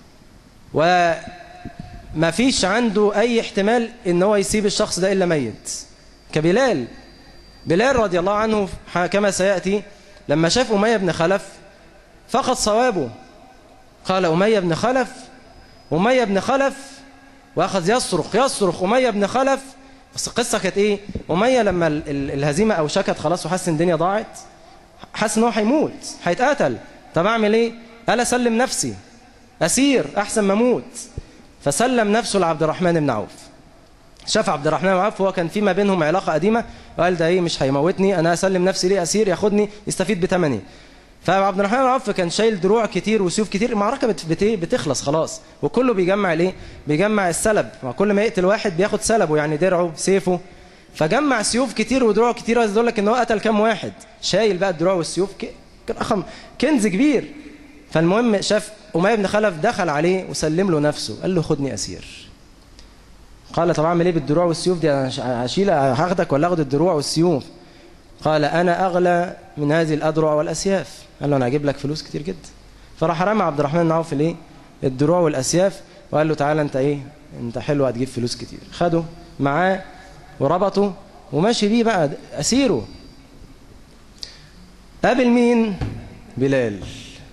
وما فيش عنده أي احتمال إن هو يسيب الشخص ده إلا ميت كبلال بلال رضي الله عنه كما سيأتي لما شاف أمية بن خلف فقد صوابه قال أمية بن خلف أمية بن خلف وأخذ يصرخ يصرخ أمية بن خلف بس القصة كانت إيه أمية لما الهزيمة أوشكت خلاص وحس إن الدنيا ضاعت حس إن هو هيموت هيتقتل طب أعمل إيه قال أسلم نفسي أسير أحسن ما أموت فسلم نفسه لعبد الرحمن بن عوف شاف عبد الرحمن بن عوف هو كان في ما بينهم علاقة قديمة وقال ده إيه مش هيموتني أنا أسلم نفسي ليه أسير ياخدني يستفيد بثمني فعبد الرحمن بن عوف كان شايل دروع كتير وسيوف كتير المعركة بت... بتخلص خلاص وكله بيجمع ليه بيجمع السلب كل ما يقتل واحد بياخد سلبه يعني درعه سيفه فجمع سيوف كتير ودروع كتير عايز اقول لك ان هو قتل كام واحد شايل بقى الدروع والسيوف ك... كان اخم كنز كبير فالمهم شاف أمية بن خلف دخل عليه وسلم له نفسه قال له خدني أسير قال طب اعمل ايه بالدروع والسيوف دي انا هشيل هاخدك ولا اخد الدروع والسيوف قال انا اغلى من هذه الادرع والاسياف قال له انا هجيب لك فلوس كتير جدا فراح رمى عبد الرحمن بن عوف الايه الدروع والاسياف وقال له تعالى انت ايه انت حلو هتجيب فلوس كتير خده معاه وربطه وماشي بيه بقى اسيره قابل مين بلال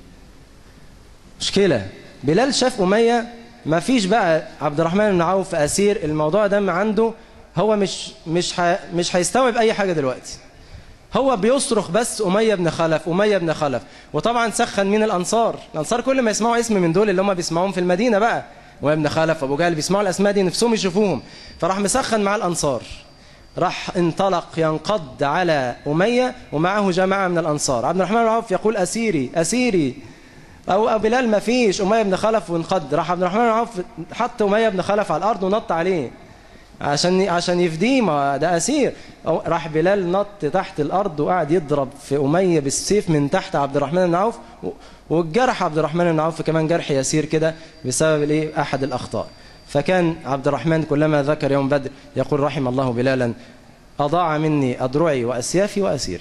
مشكلة بلال شاف أمية ما فيش بقى عبد الرحمن بن عوف أسير الموضوع ده عنده هو مش مش ح... مش هيستوعب أي حاجة دلوقتي هو بيصرخ بس أمية بن خلف أمية بن خلف وطبعا سخن من الأنصار الأنصار كل ما يسمعوا اسم من دول اللي هم بيسمعوهم في المدينة بقى أمية بن خلف أبو جهل بيسمعوا الأسماء دي نفسهم يشوفوهم فراح مسخن مع الأنصار راح انطلق ينقض على أمية ومعه جماعة من الأنصار عبد الرحمن بن عوف يقول أسيري أسيري أو بلال ما فيش أمية بن خلف وانقض راح عبد الرحمن بن عوف حط أمية بن خلف على الأرض ونط عليه عشان عشان يفديه ما ده اسير راح بلال نط تحت الارض وقعد يضرب في اميه بالسيف من تحت عبد الرحمن بن عوف والجرح عبد الرحمن بن عوف كمان جرح يسير كده بسبب الايه احد الاخطاء فكان عبد الرحمن كلما ذكر يوم بدر يقول رحم الله بلالا اضاع مني اضرعي واسيافي واسيري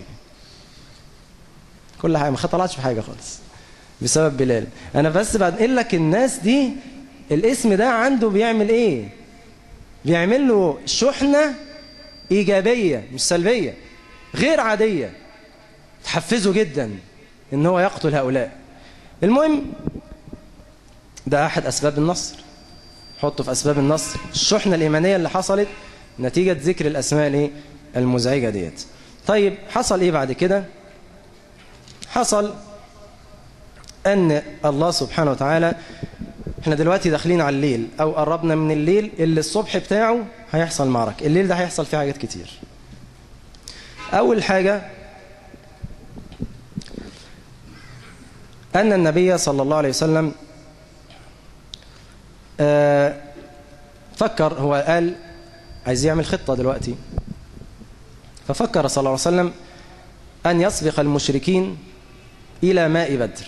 كل حاجه ما طلعتش في حاجه خالص بسبب بلال انا بس بعد لك الناس دي الاسم ده عنده بيعمل ايه بيعمل له شحنة إيجابية مش سلبية غير عادية تحفزه جدا إن هو يقتل هؤلاء المهم ده أحد أسباب النصر حطه في أسباب النصر الشحنة الإيمانية اللي حصلت نتيجة ذكر الأسماء الايه المزعجة ديت طيب حصل إيه بعد كده حصل أن الله سبحانه وتعالى احنا دلوقتي داخلين على الليل او قربنا من الليل اللي الصبح بتاعه هيحصل معركة الليل ده هيحصل فيه حاجات كتير اول حاجة ان النبي صلى الله عليه وسلم فكر هو قال عايز يعمل خطة دلوقتي ففكر صلى الله عليه وسلم أن يسبق المشركين إلى ماء بدر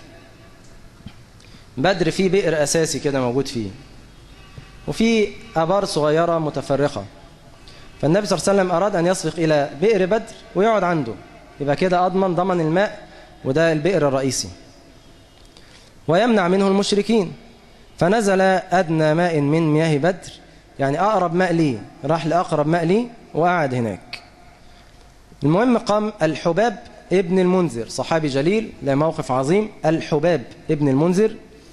بدر فيه بئر أساسي كده موجود فيه وفي أبار صغيرة متفرقة فالنبي صلى الله عليه وسلم أراد أن يسبق إلى بئر بدر ويقعد عنده يبقى كده أضمن ضمن الماء وده البئر الرئيسي ويمنع منه المشركين فنزل أدنى ماء من مياه بدر يعني أقرب ماء ليه راح لأقرب ماء ليه وقعد هناك المهم قام الحباب ابن المنذر صحابي جليل له موقف عظيم الحباب ابن المنذر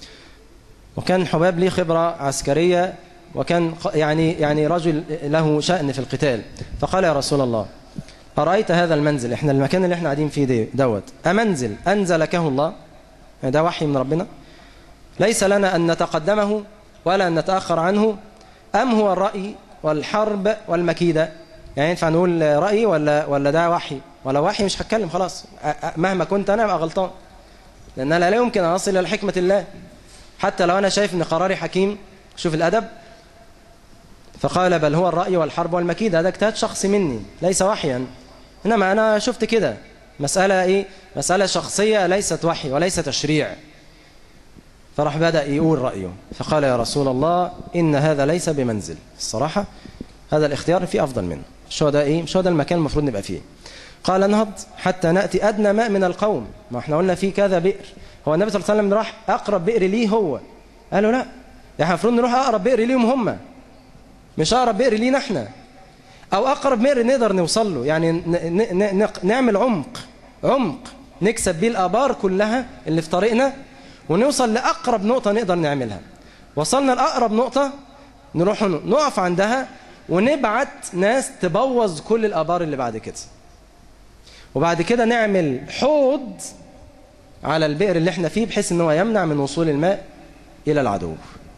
وكان حباب ليه خبرة عسكرية وكان يعني يعني رجل له شأن في القتال فقال يا رسول الله أرأيت هذا المنزل احنا المكان اللي احنا قاعدين فيه دي دوت أمنزل أنزلكه الله ده وحي من ربنا ليس لنا أن نتقدمه ولا أن نتأخر عنه أم هو الرأي والحرب والمكيدة يعني ينفع نقول رأي ولا ولا ده وحي ولا وحي مش هتكلم خلاص مهما كنت أنا أبقى غلطان لأن أنا لا يمكن أن أصل إلى حكمة الله حتى لو أنا شايف أن قراري حكيم شوف الأدب فقال بل هو الرأي والحرب والمكيدة هذا اجتهاد شخصي مني ليس وحيا إنما أنا شفت كده مسألة إيه مسألة شخصية ليست وحي وليس تشريع فراح بدأ يقول رأيه فقال يا رسول الله إن هذا ليس بمنزل الصراحة هذا الاختيار فيه أفضل منه مش هو ده إيه مش هو ده المكان المفروض نبقى فيه قال انهض حتى نأتي أدنى ماء من القوم ما احنا قلنا فيه كذا بئر هو النبي صلى الله عليه وسلم راح أقرب بئر ليه هو قالوا لا احنا المفروض نروح أقرب بئر ليهم هم مش أقرب بئر لينا احنا أو أقرب بئر نقدر نوصل له يعني نعمل عمق عمق نكسب بيه الآبار كلها اللي في طريقنا ونوصل لأقرب نقطة نقدر نعملها وصلنا لأقرب نقطة نروح نقف عندها ونبعت ناس تبوظ كل الآبار اللي بعد كده وبعد كده نعمل حوض على البئر اللي احنا فيه بحيث ان هو يمنع من وصول الماء إلى العدو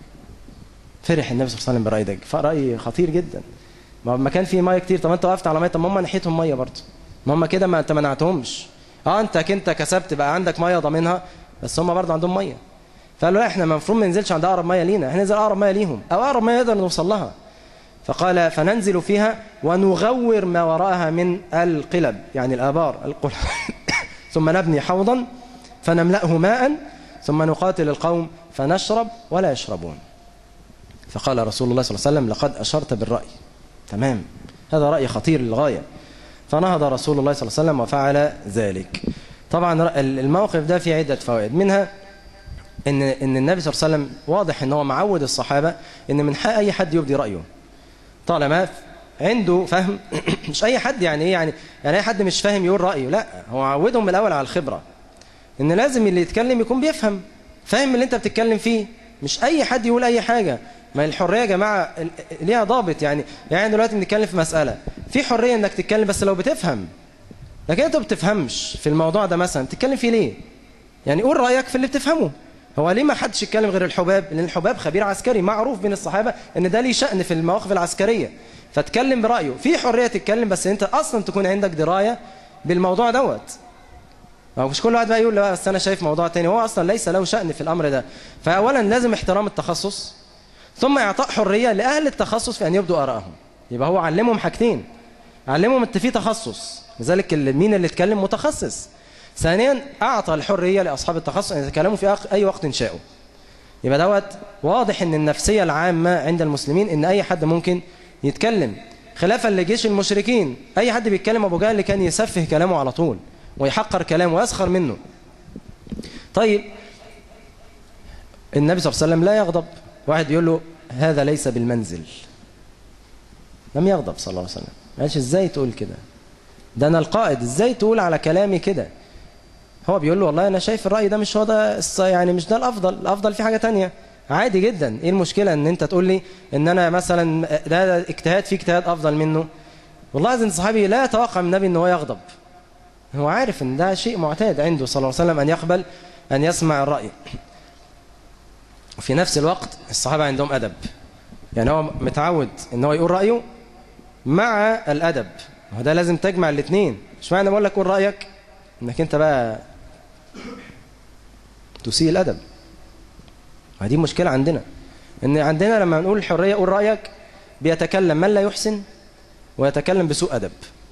فرح النبي صلى الله عليه وسلم برأي ده فرأي خطير جدا ما كان فيه ميه كتير طب انت وقفت على ميه طب ما هم ناحيتهم ميه برضه ما هم كده ما انت منعتهمش اه انت كنت كسبت بقى عندك ميه ضامنها بس هم برضه عندهم ميه فقالوا لا احنا المفروض ما ننزلش عند اقرب ميه لينا احنا ننزل اقرب ميه ليهم او اقرب ميه نقدر نوصل لها فقال فننزل فيها ونغور ما وراءها من القلب يعني الآبار القلب ثم نبني حوضا فنملأه ماء ثم نقاتل القوم فنشرب ولا يشربون فقال رسول الله صلى الله عليه وسلم لقد أشرت بالرأي تمام هذا رأي خطير للغاية فنهض رسول الله صلى الله عليه وسلم وفعل ذلك طبعا الموقف ده فيه عدة فوائد منها ان ان النبي صلى الله عليه وسلم واضح ان هو معود الصحابه ان من حق اي حد يبدي رايه طالما عنده فهم مش اي حد يعني ايه يعني يعني اي حد مش فاهم يقول رايه لا هو عودهم من الاول على الخبره ان لازم اللي يتكلم يكون بيفهم فاهم اللي انت بتتكلم فيه مش اي حد يقول اي حاجه ما الحريه يا جماعه ليها ضابط يعني يعني دلوقتي بنتكلم في مساله في حريه انك تتكلم بس لو بتفهم لكن انت ما بتفهمش في الموضوع ده مثلا تتكلم فيه ليه يعني قول رايك في اللي بتفهمه هو ليه ما حدش يتكلم غير الحباب لان الحباب خبير عسكري معروف بين الصحابه ان ده ليه شأن في المواقف العسكريه فتكلم برايه في حريه تتكلم بس انت اصلا تكون عندك درايه بالموضوع دوت ما مش كل واحد بقى يقول لا بس انا شايف موضوع تاني هو اصلا ليس له شأن في الامر ده فاولا لازم احترام التخصص ثم اعطاء حريه لاهل التخصص في ان يبدوا ارائهم يبقى هو علمهم حاجتين علمهم انت في تخصص لذلك مين اللي اتكلم متخصص ثانيا اعطى الحريه لاصحاب التخصص ان يتكلموا في اي وقت شاءوا يبقى دوت واضح ان النفسيه العامه عند المسلمين ان اي حد ممكن يتكلم خلافا لجيش المشركين اي حد بيتكلم ابو جهل كان يسفه كلامه على طول ويحقر كلامه ويسخر منه طيب النبي صلى الله عليه وسلم لا يغضب واحد يقول له هذا ليس بالمنزل لم يغضب صلى الله عليه وسلم ماشي ازاي تقول كده ده انا القائد ازاي تقول على كلامي كده هو بيقول له والله انا شايف الراي ده مش هو ده يعني مش ده الافضل الافضل في حاجه تانية عادي جدا ايه المشكله ان انت تقول لي ان انا مثلا ده, ده اجتهاد في اجتهاد افضل منه والله ان صحابي لا يتوقع من النبي ان هو يغضب هو عارف ان ده شيء معتاد عنده صلى الله عليه وسلم ان يقبل ان يسمع الراي وفي نفس الوقت الصحابه عندهم ادب يعني هو متعود ان هو يقول رايه مع الادب وده لازم تجمع الاثنين مش معنى بقول لك قول رايك انك انت بقى تسيء الادب ودي مشكله عندنا ان عندنا لما نقول الحريه قول رايك بيتكلم من لا يحسن ويتكلم بسوء ادب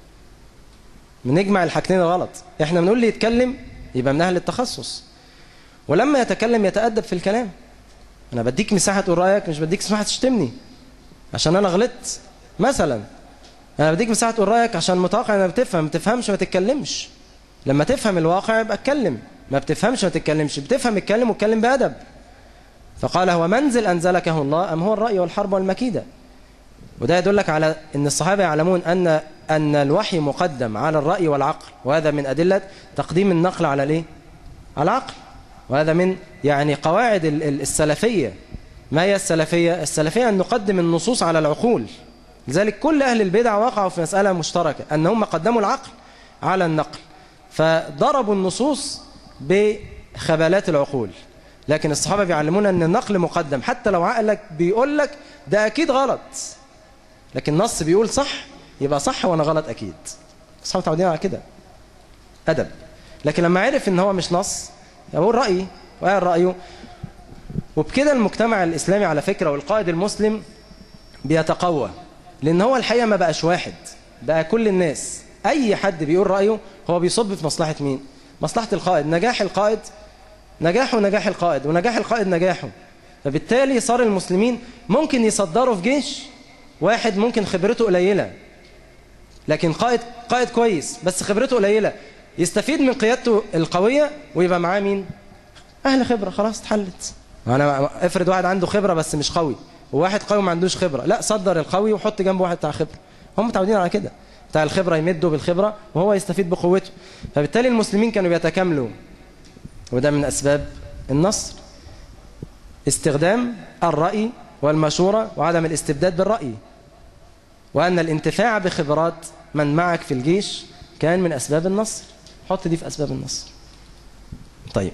بنجمع الحاجتين غلط احنا بنقول لي يتكلم يبقى من اهل التخصص ولما يتكلم يتادب في الكلام انا بديك مساحه تقول رايك مش بديك مساحه تشتمني عشان انا غلطت مثلا انا بديك مساحه تقول رايك عشان متوقع انك بتفهم ما تفهمش ما تتكلمش لما تفهم الواقع يبقى اتكلم ما بتفهمش ما تتكلمش بتفهم اتكلم واتكلم بادب فقال هو منزل انزلكه الله ام هو الراي والحرب والمكيده وده يدلك على ان الصحابه يعلمون ان ان الوحي مقدم على الراي والعقل وهذا من ادله تقديم النقل على الايه على العقل وهذا من يعني قواعد السلفيه ما هي السلفيه السلفيه ان نقدم النصوص على العقول لذلك كل اهل البدع وقعوا في مساله مشتركه انهم قدموا العقل على النقل فضربوا النصوص بخبالات العقول لكن الصحابة بيعلمونا أن النقل مقدم حتى لو عقلك بيقول لك ده أكيد غلط لكن النص بيقول صح يبقى صح وأنا غلط أكيد الصحابة متعودين على كده أدب لكن لما عرف أن هو مش نص يقول رأيي وقال رأيه وبكده المجتمع الإسلامي على فكرة والقائد المسلم بيتقوى لأن هو الحقيقة ما بقاش واحد بقى كل الناس أي حد بيقول رأيه هو بيصب في مصلحة مين مصلحة القائد نجاح القائد نجاحه نجاح القائد ونجاح القائد نجاحه فبالتالي صار المسلمين ممكن يصدروا في جيش واحد ممكن خبرته قليلة لكن قائد قائد كويس بس خبرته قليلة يستفيد من قيادته القوية ويبقى معاه مين أهل خبرة خلاص اتحلت أنا افرض واحد عنده خبرة بس مش قوي وواحد قوي ما عندوش خبرة لا صدر القوي وحط جنبه واحد بتاع خبرة هم متعودين على كده بتاع الخبرة يمده بالخبرة وهو يستفيد بقوته فبالتالي المسلمين كانوا بيتكاملوا وده من أسباب النصر استخدام الرأي والمشورة وعدم الاستبداد بالرأي وأن الانتفاع بخبرات من معك في الجيش كان من أسباب النصر حط دي في أسباب النصر طيب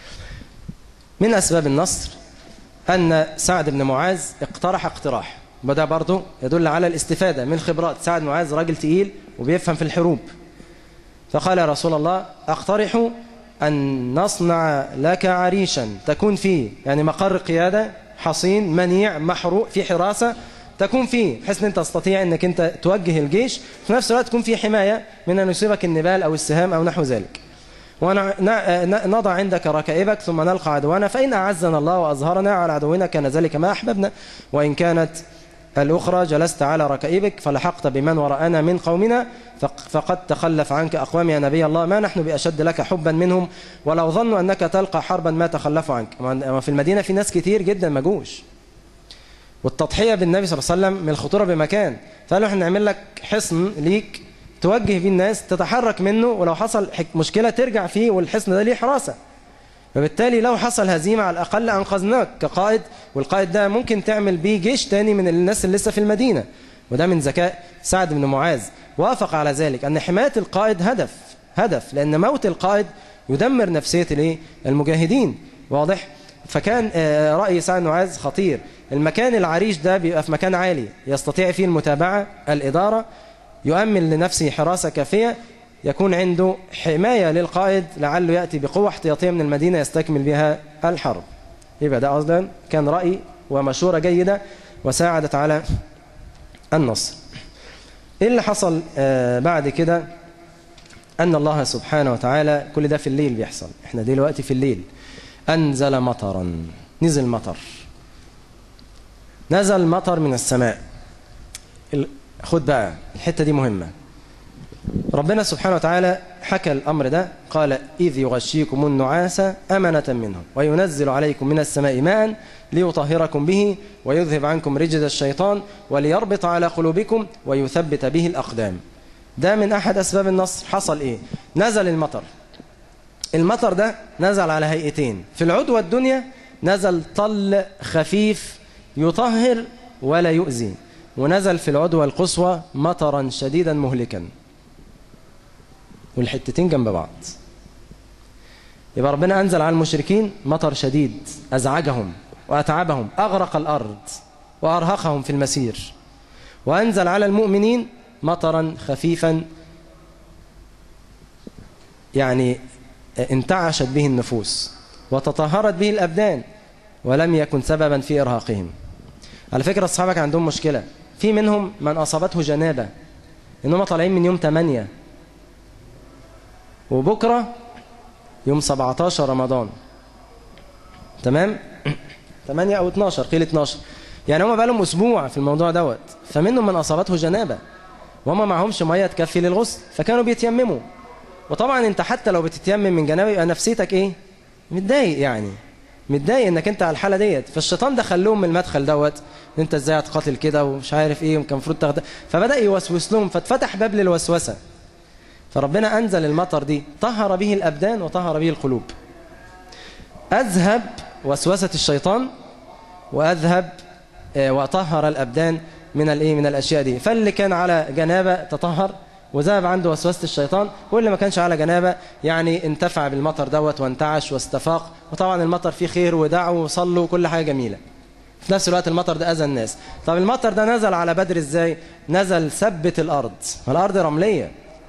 من أسباب النصر أن سعد بن معاذ اقترح اقتراح وده برضه يدل على الاستفادة من خبرات سعد بن معاذ راجل تقيل وبيفهم في الحروب فقال يا رسول الله أقترح أن نصنع لك عريشا تكون فيه يعني مقر قيادة حصين منيع محروق في حراسة تكون فيه بحيث ان انت تستطيع انك انت توجه الجيش في نفس الوقت تكون فيه حماية من ان يصيبك النبال او السهام او نحو ذلك ونضع عندك ركائبك ثم نلقى عدوانا فإن أعزنا الله وأظهرنا على عدونا كان ذلك ما أحببنا وإن كانت الأخرى جلست على ركائبك فلحقت بمن وراءنا من قومنا فقد تخلف عنك أقوام يا نبي الله ما نحن بأشد لك حبا منهم ولو ظنوا أنك تلقى حربا ما تخلفوا عنك وفي المدينة في ناس كتير جدا ما جوش والتضحية بالنبي صلى الله عليه وسلم من الخطورة بمكان فقالوا احنا نعمل لك حصن ليك توجه بيه الناس تتحرك منه ولو حصل مشكلة ترجع فيه والحصن ده ليه حراسة فبالتالي لو حصل هزيمة على الأقل أنقذناك كقائد والقائد ده ممكن تعمل بيه جيش تاني من الناس اللي لسه في المدينة وده من ذكاء سعد بن معاذ وافق على ذلك أن حماية القائد هدف هدف لأن موت القائد يدمر نفسية الايه المجاهدين واضح فكان رأي سعد بن معاذ خطير المكان العريش ده بيبقى في مكان عالي يستطيع فيه المتابعة الإدارة يؤمن لنفسه حراسة كافية يكون عنده حماية للقائد لعله يأتي بقوة احتياطية من المدينة يستكمل بها الحرب يبقى ده أصلا كان رأي ومشورة جيدة وساعدت على النصر إيه اللي حصل آه بعد كده أن الله سبحانه وتعالى كل ده في الليل بيحصل احنا دلوقتي في الليل أنزل مطرا نزل مطر نزل مطر من السماء خد بقى الحتة دي مهمة ربنا سبحانه وتعالى حكى الأمر ده قال إذ يغشيكم النعاس أمنة منه وينزل عليكم من السماء ماء ليطهركم به ويذهب عنكم رجز الشيطان وليربط على قلوبكم ويثبت به الأقدام ده من أحد أسباب النصر حصل إيه نزل المطر المطر ده نزل على هيئتين في العدوى الدنيا نزل طل خفيف يطهر ولا يؤذي ونزل في العدوى القصوى مطرا شديدا مهلكا والحتتين جنب بعض يبقى ربنا أنزل على المشركين مطر شديد أزعجهم وأتعبهم أغرق الأرض وأرهقهم في المسير وأنزل على المؤمنين مطرا خفيفا يعني انتعشت به النفوس وتطهرت به الأبدان ولم يكن سببا في إرهاقهم على فكرة الصحابة كان عندهم مشكلة في منهم من أصابته جنابة إنهم طالعين من يوم 8 وبكرة يوم 17 رمضان تمام 8 أو 12 قيل 12 يعني هم بقى لهم أسبوع في الموضوع دوت فمنهم من أصابته جنابة وهم معهمش مية تكفي للغسل فكانوا بيتيمموا وطبعا انت حتى لو بتتيمم من جنابه يبقى نفسيتك ايه متضايق يعني متضايق انك انت على الحاله ديت فالشيطان دخل لهم من المدخل دوت انت ازاي هتقاتل كده ومش عارف ايه وكان المفروض تاخد فبدا يوسوس لهم فاتفتح باب للوسوسه فربنا انزل المطر دي طهر به الابدان وطهر به القلوب اذهب وسوسه الشيطان واذهب وطهر الابدان من الايه من الاشياء دي فاللي كان على جنابه تطهر وذهب عنده وسوسه الشيطان واللي ما كانش على جنابه يعني انتفع بالمطر دوت وانتعش واستفاق وطبعا المطر فيه خير ودعوا وصلوا وكل حاجه جميله في نفس الوقت المطر ده اذى الناس طب المطر ده نزل على بدر ازاي نزل ثبت الارض الارض رمليه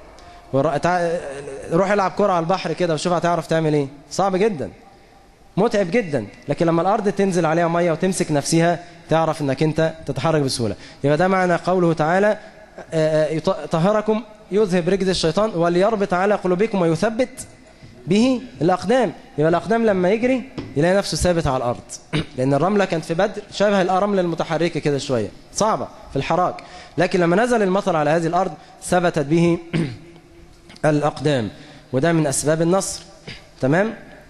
روح العب كره على البحر كده وشوف هتعرف تعمل ايه صعب جدا متعب جدا لكن لما الارض تنزل عليها ميه وتمسك نفسها تعرف انك انت تتحرك بسهوله يبقى ده معنى قوله تعالى طهركم يذهب رجز الشيطان وليربط على قلوبكم ويثبت به الأقدام يبقى الأقدام لما يجري يلاقي نفسه ثابت على الأرض لأن الرملة كانت في بدر شبه الرملة المتحركة كده شوية صعبة في الحراك لكن لما نزل المطر على هذه الأرض ثبتت به الأقدام وده من أسباب النصر تمام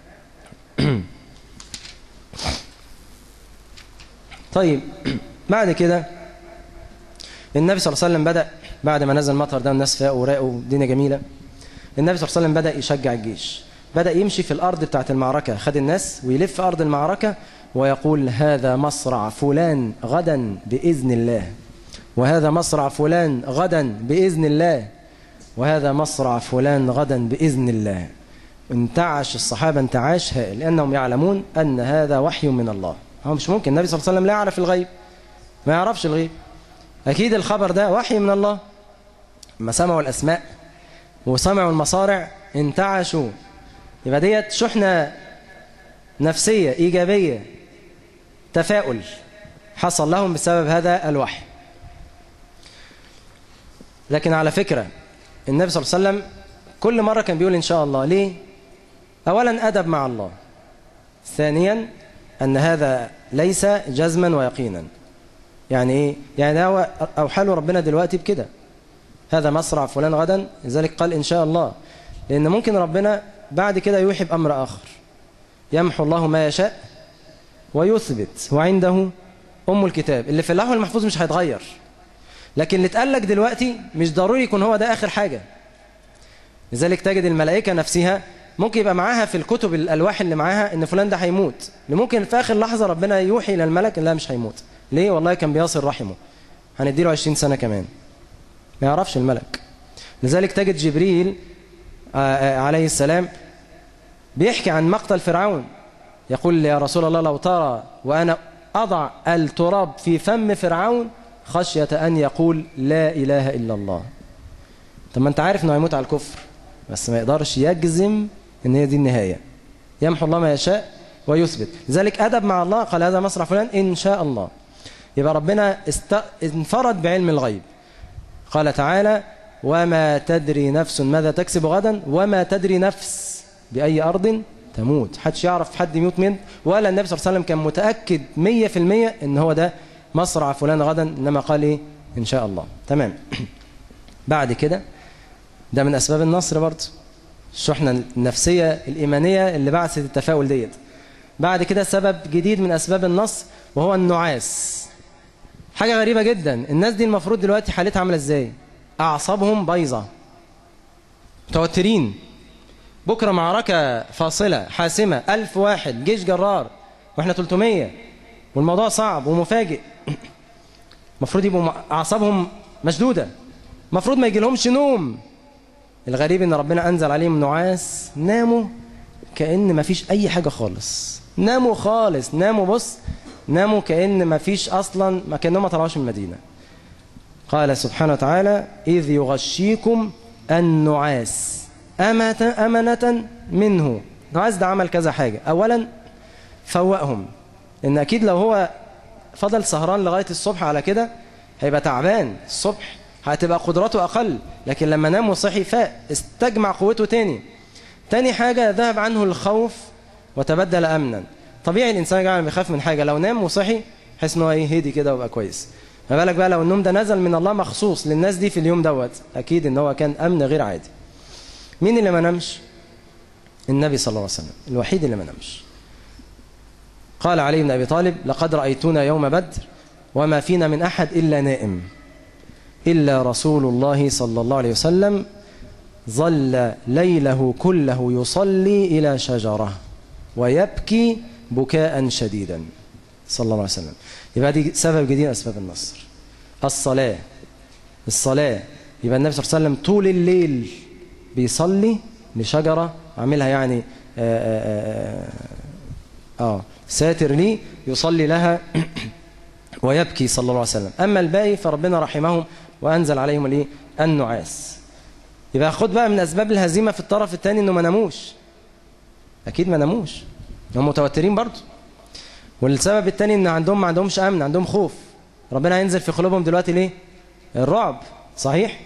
طيب بعد كده النبي صلى الله عليه وسلم بدأ بعد ما نزل المطر ده الناس فاقوا وراقوا والدنيا جميلة النبي صلى الله عليه وسلم بدأ يشجع الجيش بدأ يمشي في الأرض بتاعت المعركة خد الناس ويلف أرض المعركة ويقول هذا مصرع فلان غدا بإذن الله وهذا مصرع فلان غدا بإذن الله وهذا مصرع فلان غدا بإذن الله انتعش الصحابة انتعاش هائل لأنهم يعلمون أن هذا وحي من الله هو مش ممكن النبي صلى الله عليه وسلم لا يعرف الغيب ما يعرفش الغيب أكيد الخبر ده وحي من الله لما سمعوا الأسماء وسمعوا المصارع انتعشوا يبقى ديت شحنة نفسية إيجابية تفاؤل حصل لهم بسبب هذا الوحي لكن على فكرة النبي صلى الله عليه وسلم كل مرة كان بيقول إن شاء الله ليه أولا أدب مع الله ثانيا أن هذا ليس جزما ويقينا يعني إيه يعني هو أو حاله ربنا دلوقتي بكده هذا مصرع فلان غدا لذلك قال إن شاء الله لأن ممكن ربنا بعد كده يوحي بأمر آخر يمحو الله ما يشاء ويثبت وعنده أم الكتاب اللي في اللوح المحفوظ مش هيتغير لكن اللي اتقال لك دلوقتي مش ضروري يكون هو ده آخر حاجة لذلك تجد الملائكة نفسها ممكن يبقى معاها في الكتب الألواح اللي معاها إن فلان ده هيموت اللي ممكن في آخر لحظة ربنا يوحي إلى الملك لا مش هيموت ليه والله كان بيصل رحمه هنديله 20 سنة كمان ما يعرفش الملك لذلك تجد جبريل عليه السلام بيحكي عن مقتل فرعون يقول يا رسول الله لو ترى وأنا أضع التراب في فم فرعون خشية أن يقول لا إله إلا الله طب ما أنت عارف أنه هيموت على الكفر بس ما يقدرش يجزم أن هي دي النهاية يمحو الله ما يشاء ويثبت لذلك أدب مع الله قال هذا مصرع فلان إن شاء الله يبقى ربنا است... انفرد بعلم الغيب قال تعالى وما تدري نفس ماذا تكسب غدا وما تدري نفس بأي أرض تموت حدش يعرف حد يموت من ولا النبي صلى الله عليه وسلم كان متأكد مية في المية ان هو ده مصرع فلان غدا انما قال ايه ان شاء الله تمام بعد كده ده من اسباب النصر برضه الشحنة النفسية الإيمانية اللي بعثت التفاؤل ديت بعد كده سبب جديد من أسباب النصر وهو النعاس حاجة غريبة جدا الناس دي المفروض دلوقتي حالتها عاملة ازاي أعصابهم بايظة متوترين بكرة معركة فاصلة حاسمة ألف واحد جيش جرار وإحنا 300 والموضوع صعب ومفاجئ المفروض يبقوا أعصابهم مشدودة المفروض ما يجيلهمش نوم الغريب ان ربنا انزل عليهم نعاس ناموا كأن ما فيش اي حاجة خالص ناموا خالص ناموا بص ناموا كأن ما فيش اصلا ما كأنهم ما طلعوش من المدينة قال سبحانه وتعالى إذ يغشيكم النعاس أمة أمنة منه نعاس ده عمل كذا حاجة أولا فوقهم إن أكيد لو هو فضل سهران لغاية الصبح على كده هيبقى تعبان الصبح هتبقى قدراته أقل لكن لما نام وصحي فاق استجمع قوته تاني تاني حاجة ذهب عنه الخوف وتبدل أمنا طبيعي الإنسان جعل بيخاف من حاجة لو نام وصحي حس إنه إيه هدي كده وبقى كويس ما بالك بقى لو النوم ده نزل من الله مخصوص للناس دي في اليوم دوت أكيد إن هو كان أمن غير عادي مين اللي ما نامش النبي صلى الله عليه وسلم الوحيد اللي ما نامش قال علي بن أبي طالب لقد رأيتنا يوم بدر وما فينا من أحد إلا نائم إلا رسول الله صلى الله عليه وسلم ظل ليله كله يصلي إلى شجرة ويبكي بكاء شديدا صلى الله عليه وسلم يبقى دي سبب جديد أسباب النصر الصلاة الصلاة يبقى النبي صلى الله عليه وسلم طول الليل بيصلي لشجرة عاملها يعني آآ آآ آه ساتر لي يصلي لها ويبكي صلى الله عليه وسلم أما الباقي فربنا رحمهم وأنزل عليهم الايه النعاس يبقى خد بقى من أسباب الهزيمة في الطرف الثاني إنه ما ناموش أكيد ما ناموش هم متوترين برضه والسبب الثاني إن عندهم ما عندهمش أمن عندهم خوف ربنا هينزل في قلوبهم دلوقتي ليه الرعب صحيح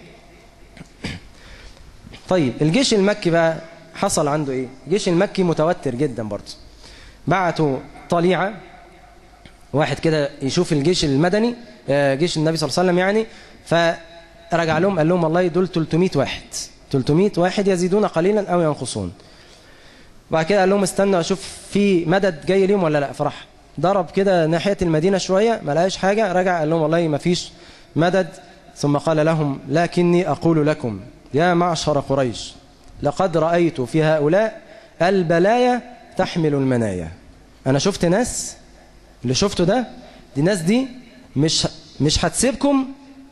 طيب الجيش المكي بقى حصل عنده ايه الجيش المكي متوتر جدا برضه بعتوا طليعة واحد كده يشوف الجيش المدني جيش النبي صلى الله عليه وسلم يعني فرجع لهم قال لهم والله دول 300 واحد 300 واحد يزيدون قليلا أو ينقصون بعد كده قال لهم استنوا أشوف في مدد جاي ليهم ولا لا فرح ضرب كده ناحية المدينة شوية ما لقاش حاجة رجع قال لهم والله ما فيش مدد ثم قال لهم لكني أقول لكم يا معشر قريش لقد رأيت في هؤلاء البلايا تحمل المنايا أنا شفت ناس اللي شفته ده دي ناس دي مش مش هتسيبكم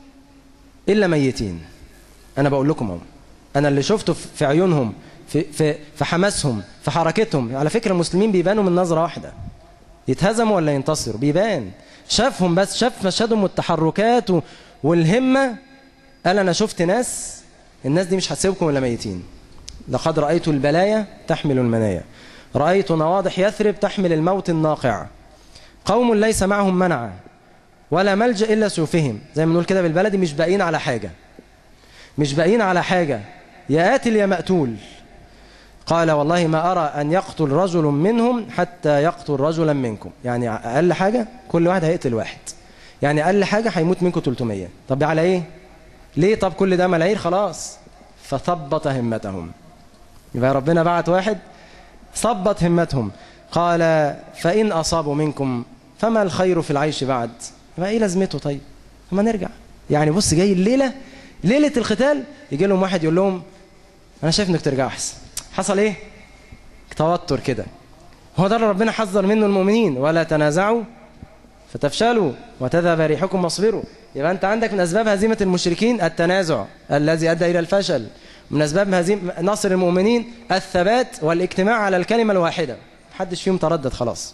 إلا ميتين أنا بقول لكم هم أنا اللي شفته في عيونهم في, في, في حماسهم في حركتهم على فكرة المسلمين بيبانوا من نظرة واحدة يتهزموا ولا ينتصروا بيبان شافهم بس شاف مشهدهم والتحركات والهمة قال أنا شفت ناس الناس دي مش هتسيبكم إلا ميتين لقد رأيت البلايا تحمل المنايا رأيت نواضح يثرب تحمل الموت الناقع قوم ليس معهم منع ولا ملجأ إلا سيوفهم زي ما نقول كده بالبلدي مش باقيين على حاجة مش باقيين على حاجة يا قاتل يا مقتول قال والله ما أرى أن يقتل رجل منهم حتى يقتل رجلا منكم يعني أقل حاجة كل واحد هيقتل واحد يعني أقل حاجة هيموت منكم 300 طب على إيه ليه طب كل ده ملايين خلاص فثبط همتهم يبقى ربنا بعت واحد ثبط همتهم قال فإن أصابوا منكم فما الخير في العيش بعد ما إيه لازمته طيب ما نرجع يعني بص جاي الليلة ليلة القتال يجي لهم واحد يقول لهم أنا شايف إنك ترجع أحسن حصل إيه توتر كده هو ده اللي ربنا حذر منه المؤمنين ولا تنازعوا فتفشلوا وتذهب ريحكم واصبروا يبقى أنت عندك من أسباب هزيمة المشركين التنازع الذي أدى إلى الفشل من أسباب هزيمة نصر المؤمنين الثبات والاجتماع على الكلمة الواحدة محدش فيهم تردد خلاص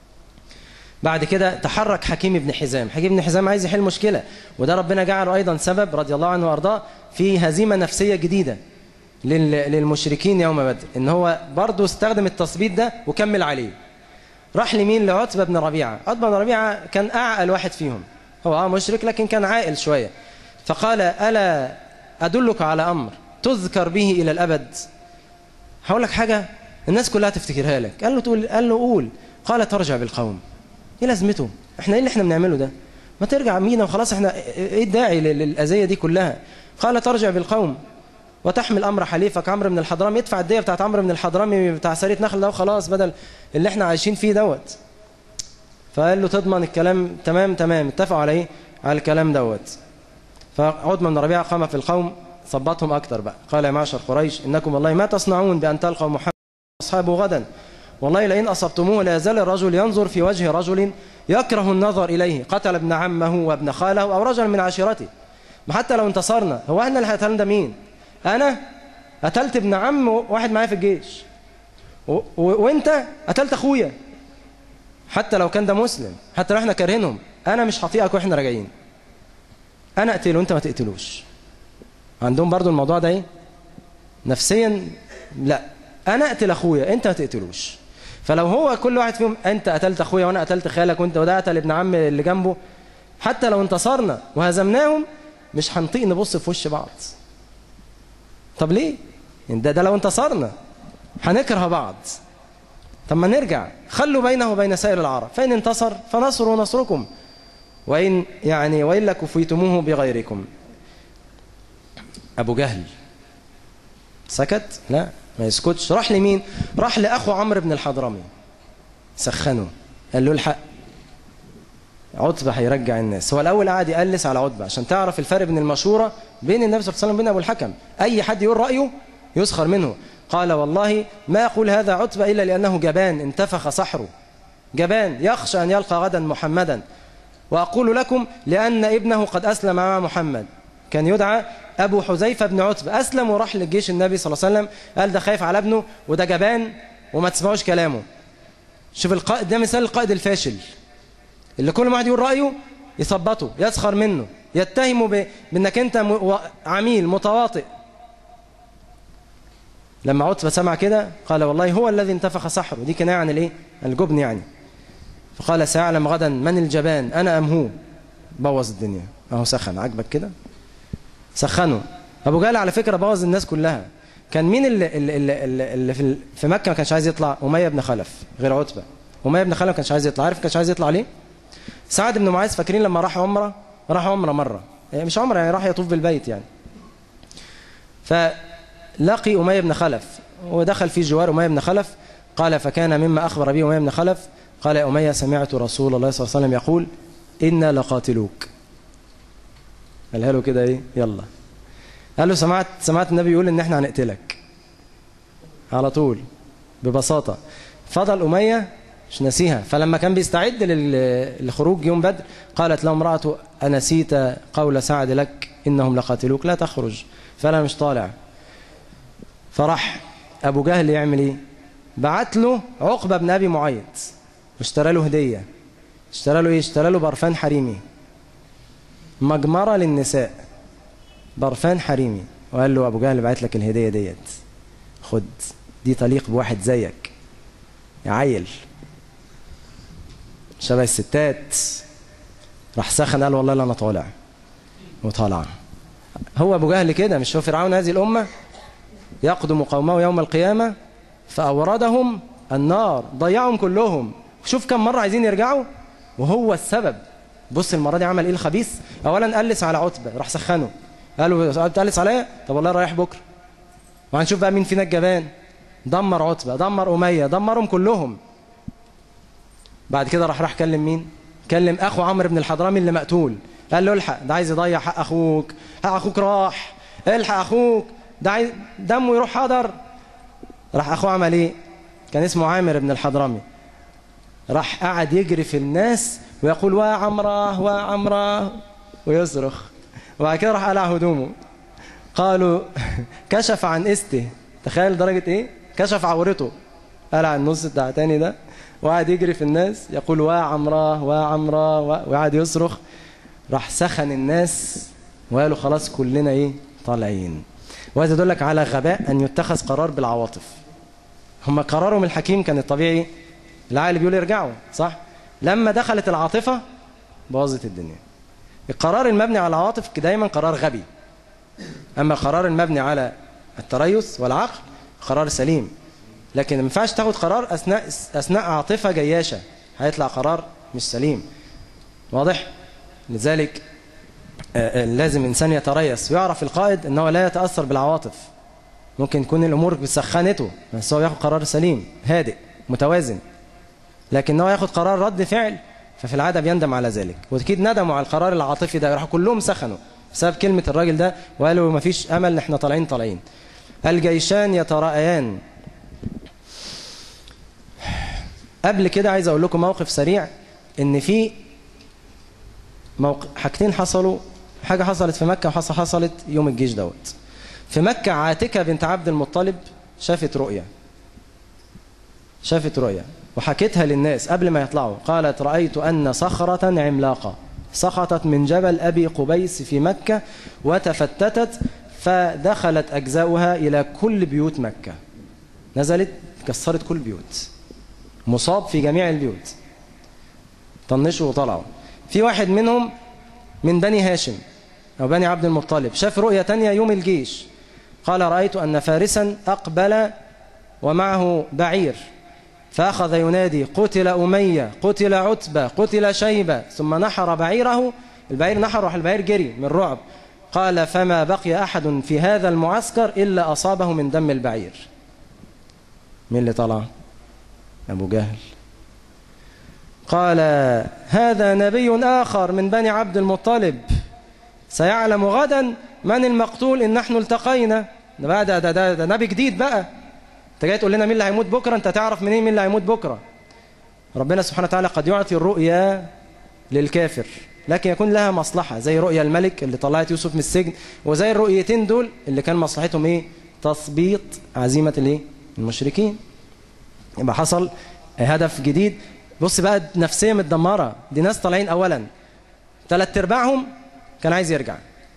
بعد كده تحرك حكيم بن حزام حكيم بن حزام عايز يحل مشكلة وده ربنا جعله أيضا سبب رضي الله عنه وأرضاه في هزيمة نفسية جديدة للمشركين يوم بدر إن هو برضه استخدم التثبيت ده وكمل عليه راح لمين لعتبة بن ربيعة عتبة بن ربيعة كان أعقل واحد فيهم هو اه مشرك لكن كان عاقل شوية فقال ألا أدلك على أمر تذكر به إلى الأبد هقول لك حاجة الناس كلها تفتكرها لك قال له تقول قال له قول قال ترجع بالقوم ايه لازمته احنا ايه اللي احنا بنعمله ده ما ترجع مينا وخلاص احنا ايه الداعي للأذية دي كلها قال ترجع بالقوم وتحمل أمر حليفك عمرو بن الحضرمي يدفع الدية بتاعت عمرو بن الحضرمي بتاع سرية نخل ده وخلاص بدل اللي احنا عايشين فيه دوت فقال له تضمن الكلام تمام تمام اتفقوا على ايه على الكلام دوت فعتبة بن ربيعة قام في القوم ثبتهم أكتر بقى قال يا معشر قريش إنكم والله ما تصنعون بأن تلقوا محمد أصحابه غدا والله لئن أصبتموه لا يزال الرجل ينظر في وجه رجل يكره النظر إليه قتل ابن عمه وابن خاله أو رجل من عشيرته ما حتى لو انتصرنا هو احنا اللي هنقتل ده مين أنا قتلت ابن عم واحد معايا في الجيش و... و... وانت قتلت أخويا حتى لو كان ده مسلم حتى لو احنا كارهينهم أنا مش هطيئك واحنا راجعين أنا أقتله وانت ما تقتلوش عندهم برضو الموضوع ده ايه نفسيا لا انا اقتل اخويا انت ما تقتلوش فلو هو كل واحد فيهم انت قتلت اخويا وانا قتلت خالك وانت وده قتل ابن عم اللي جنبه حتى لو انتصرنا وهزمناهم مش هنطيق نبص في وش بعض طب ليه ده ده لو انتصرنا هنكره بعض طب ما نرجع خلوا بينه وبين سائر العرب فإن انتصر فنصر نصركم وإن يعني وإلا كفيتموه بغيركم أبو جهل سكت لا ما يسكتش راح لمين راح لأخو عمرو بن الحضرمي سخنه قال له الحق عتبة هيرجع الناس هو الأول قعد يقلس على عتبة عشان تعرف الفرق بين المشورة بين النبي صلى الله عليه وسلم وبين أبو الحكم أي حد يقول رأيه يسخر منه قال والله ما أقول هذا عتبة إلا لأنه جبان انتفخ سحره جبان يخشى أن يلقى غدا محمدا وأقول لكم لأن ابنه قد أسلم مع محمد كان يدعى أبو حذيفة بن عتبة أسلم وراح للجيش النبي صلى الله عليه وسلم قال ده خايف على ابنه وده جبان وما تسمعوش كلامه شوف القائد ده مثال القائد الفاشل اللي كل واحد يقول رأيه يثبطه يسخر منه يتهمه بأنك أنت عميل متواطئ لما عتبة سمع كده قال والله هو الذي انتفخ سحره دي كناية عن الايه الجبن يعني فقال سيعلم غدا من الجبان أنا أم هو بوظ الدنيا أهو سخن عجبك كده سخنوا أبو جهل على فكرة بوظ الناس كلها كان مين اللي, اللي, اللي, اللي في, في مكة ما كانش عايز يطلع أمية بن خلف غير عتبة أمية بن خلف ما كانش عايز يطلع عارف كانش عايز يطلع ليه سعد بن معاذ فاكرين لما راح عمرة راح عمرة مرة مش عمرة يعني راح يطوف بالبيت يعني فلقي أمية بن خلف ودخل في جوار أمية بن خلف قال فكان مما أخبر به أمية بن خلف قال يا أمية سمعت رسول الله صلى الله عليه وسلم يقول إنا لقاتلوك قالها له كده ايه يلا قال له سمعت سمعت النبي يقول ان احنا هنقتلك على طول ببساطة فضل أمية مش نسيها فلما كان بيستعد للخروج يوم بدر قالت له امرأته أنسيت قول سعد لك إنهم لقاتلوك لا تخرج فأنا مش طالع فراح أبو جهل يعمل إيه بعت له عقبة بن أبي معيط واشترى له هدية اشترى له إيه اشترى له برفان حريمي مجمرة للنساء برفان حريمي وقال له أبو جهل بعت لك الهدية ديت خد دي تليق بواحد زيك يا عيل شبه الستات راح سخن قال والله لا انا طالع وطالع هو ابو جهل كده مش هو فرعون هذه الامه يقدم قومه يوم القيامه فاوردهم النار ضيعهم كلهم شوف كم مره عايزين يرجعوا وهو السبب بص المره دي عمل ايه الخبيث اولا قلس على عتبه راح سخنه قال له بتقلس عليا طب والله رايح بكره وهنشوف بقى مين فينا الجبان دمر عتبه دمر اميه دمرهم كلهم بعد كده راح راح كلم مين كلم اخو عمرو بن الحضرمي اللي مقتول قال له الحق ده عايز يضيع حق اخوك حق اخوك راح الحق اخوك ده عايز دمه يروح حضر راح اخوه عمل ايه كان اسمه عامر بن الحضرمي راح قعد يجري في الناس ويقول وا عمره وا عمره ويصرخ وبعد كده راح قلع هدومه قالوا كشف عن استه تخيل درجة ايه كشف عورته قلع النص بتاع تاني ده وقعد يجري في الناس يقول وا عمراه وا عمراه وقعد يصرخ راح سخن الناس وقالوا خلاص كلنا ايه طالعين وهذا يدلك على غباء ان يتخذ قرار بالعواطف هم قرارهم الحكيم كان الطبيعي العقل بيقول يرجعوا صح لما دخلت العاطفة باظت الدنيا القرار المبني على العواطف دايما قرار غبي أما القرار المبني على التريث والعقل قرار سليم لكن ما ينفعش تاخد قرار أثناء, أثناء عاطفة جياشة هيطلع قرار مش سليم واضح؟ لذلك لازم الإنسان يتريث ويعرف القائد أنه لا يتأثر بالعواطف ممكن يكون الأمور بسخنته بس هو ياخد قرار سليم هادئ متوازن لكنه ياخد قرار رد فعل ففي العادة بيندم على ذلك وأكيد ندموا على القرار العاطفي ده راحوا كلهم سخنوا بسبب كلمة الراجل ده وقالوا ما فيش أمل احنا طالعين طالعين الجيشان يتراءيان قبل كده عايز أقول لكم موقف سريع إن في موقف حاجتين حصلوا حاجة حصلت في مكة وحصل حصلت يوم الجيش دوت في مكة عاتكة بنت عبد المطلب شافت رؤية شافت رؤية وحكتها للناس قبل ما يطلعوا قالت رأيت أن صخرة عملاقة سقطت من جبل أبي قبيس في مكة وتفتتت فدخلت أجزاؤها إلى كل بيوت مكة نزلت كسرت كل بيوت مصاب في جميع البيوت طنشوا وطلعوا في واحد منهم من بني هاشم أو بني عبد المطلب شاف رؤية تانية يوم الجيش قال رأيت أن فارسا أقبل ومعه بعير فأخذ ينادي قتل أمية قتل عتبة قتل شيبة ثم نحر بعيره البعير نحر وراح البعير جري من رعب قال فما بقي أحد في هذا المعسكر إلا أصابه من دم البعير مين اللي طلع أبو جهل قال هذا نبي آخر من بني عبد المطلب سيعلم غدا من المقتول إن نحن التقينا ده بقى ده, ده, ده, ده نبي جديد بقى انت جاي تقول لنا مين اللي هيموت بكرة انت تعرف منين مين اللي هيموت بكرة ربنا سبحانه وتعالى قد يعطي الرؤيا للكافر لكن يكون لها مصلحة زي رؤيا الملك اللي طلعت يوسف من السجن وزي الرؤيتين دول اللي كان مصلحتهم ايه تثبيط عزيمة الايه المشركين يبقى حصل هدف جديد بص بقى نفسية متدمرة دي ناس طالعين اولا ثلاث ارباعهم كان عايز يرجع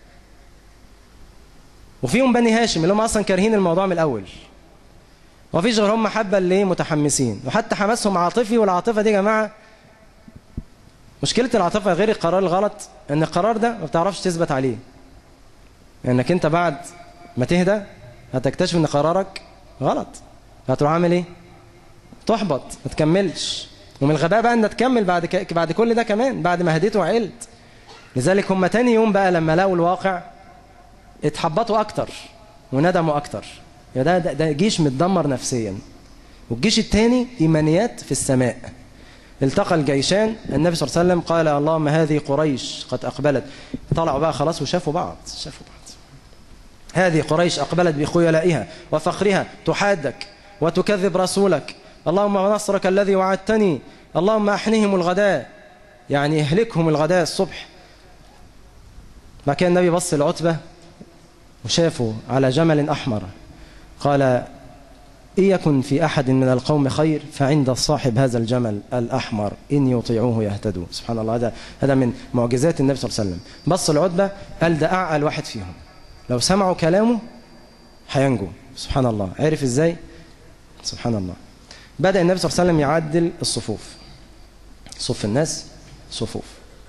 وفيهم بني هاشم اللي هم اصلا كارهين الموضوع من الاول ومفيش غير هم حبة اللي متحمسين وحتى حماسهم عاطفي والعاطفة دي يا جماعة مشكلة العاطفة غير القرار الغلط ان القرار ده ما بتعرفش تثبت عليه لانك انت بعد ما تهدى هتكتشف ان قرارك غلط هتروح عامل ايه تحبط ما تكملش ومن الغباء بقى ان تكمل بعد ك... بعد كل ده كمان بعد ما هديت وعقلت لذلك هم تاني يوم بقى لما لقوا الواقع اتحبطوا اكتر وندموا اكتر يا ده, ده ده جيش متدمر نفسيا والجيش الثاني ايمانيات في السماء التقى الجيشان النبي صلى الله عليه وسلم قال اللهم هذه قريش قد اقبلت طلعوا بقى خلاص وشافوا بعض شافوا بعض هذه قريش اقبلت بخيلائها وفخرها تحادك وتكذب رسولك اللهم ونصرك الذي وعدتني اللهم احنهم الغداء يعني اهلكهم الغداء الصبح ما كان النبي بص لعتبه وشافه على جمل احمر قال إن يكن في أحد من القوم خير فعند صاحب هذا الجمل الأحمر إن يطيعوه يهتدوا سبحان الله هذا هذا من معجزات النبي صلى الله عليه وسلم بص العتبة قال ده أعقل واحد فيهم لو سمعوا كلامه هينجو سبحان الله عرف إزاي سبحان الله بدأ النبي صلى الله عليه وسلم يعدل الصفوف صف الناس صفوف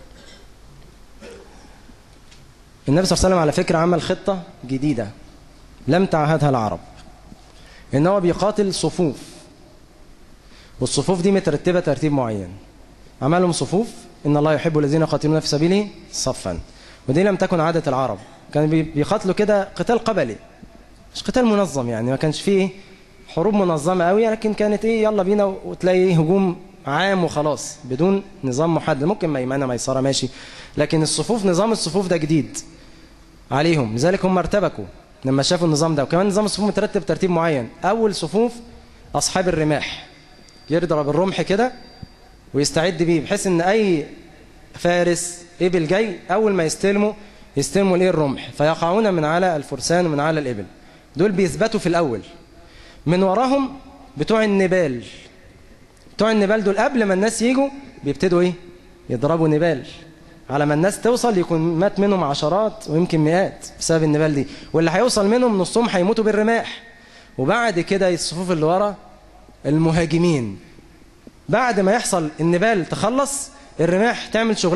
النبي صلى الله عليه وسلم على فكرة عمل خطة جديدة لم تعهدها العرب ان هو بيقاتل صفوف والصفوف دي مترتبة ترتيب معين عملهم صفوف إن الله يحب الذين يقاتلون في سبيله صفا ودي لم تكن عادة العرب كانوا بيقاتلوا كده قتال قبلي مش قتال منظم يعني ما كانش فيه حروب منظمة قوي لكن كانت ايه يلا بينا وتلاقي هجوم عام وخلاص بدون نظام محدد ممكن ميمنة ميسرة ماشي لكن الصفوف نظام الصفوف ده جديد عليهم لذلك هم ارتبكوا لما شافوا النظام ده وكمان نظام الصفوف مترتب ترتيب معين أول صفوف أصحاب الرماح يضرب الرمح كده ويستعد بيه بحيث ان أي فارس إبل جاي أول ما يستلموا يستلموا الايه الرمح فيقعون من على الفرسان ومن على الإبل دول بيثبتوا في الأول من وراهم بتوع النبال بتوع النبال دول قبل ما الناس يجوا بيبتدوا ايه يضربوا نبال على ما الناس توصل يكون مات منهم عشرات ويمكن مئات بسبب النبال دي واللي هيوصل منهم نصهم هيموتوا بالرماح وبعد كده الصفوف اللي ورا المهاجمين بعد ما يحصل النبال تخلص الرماح تعمل شغلها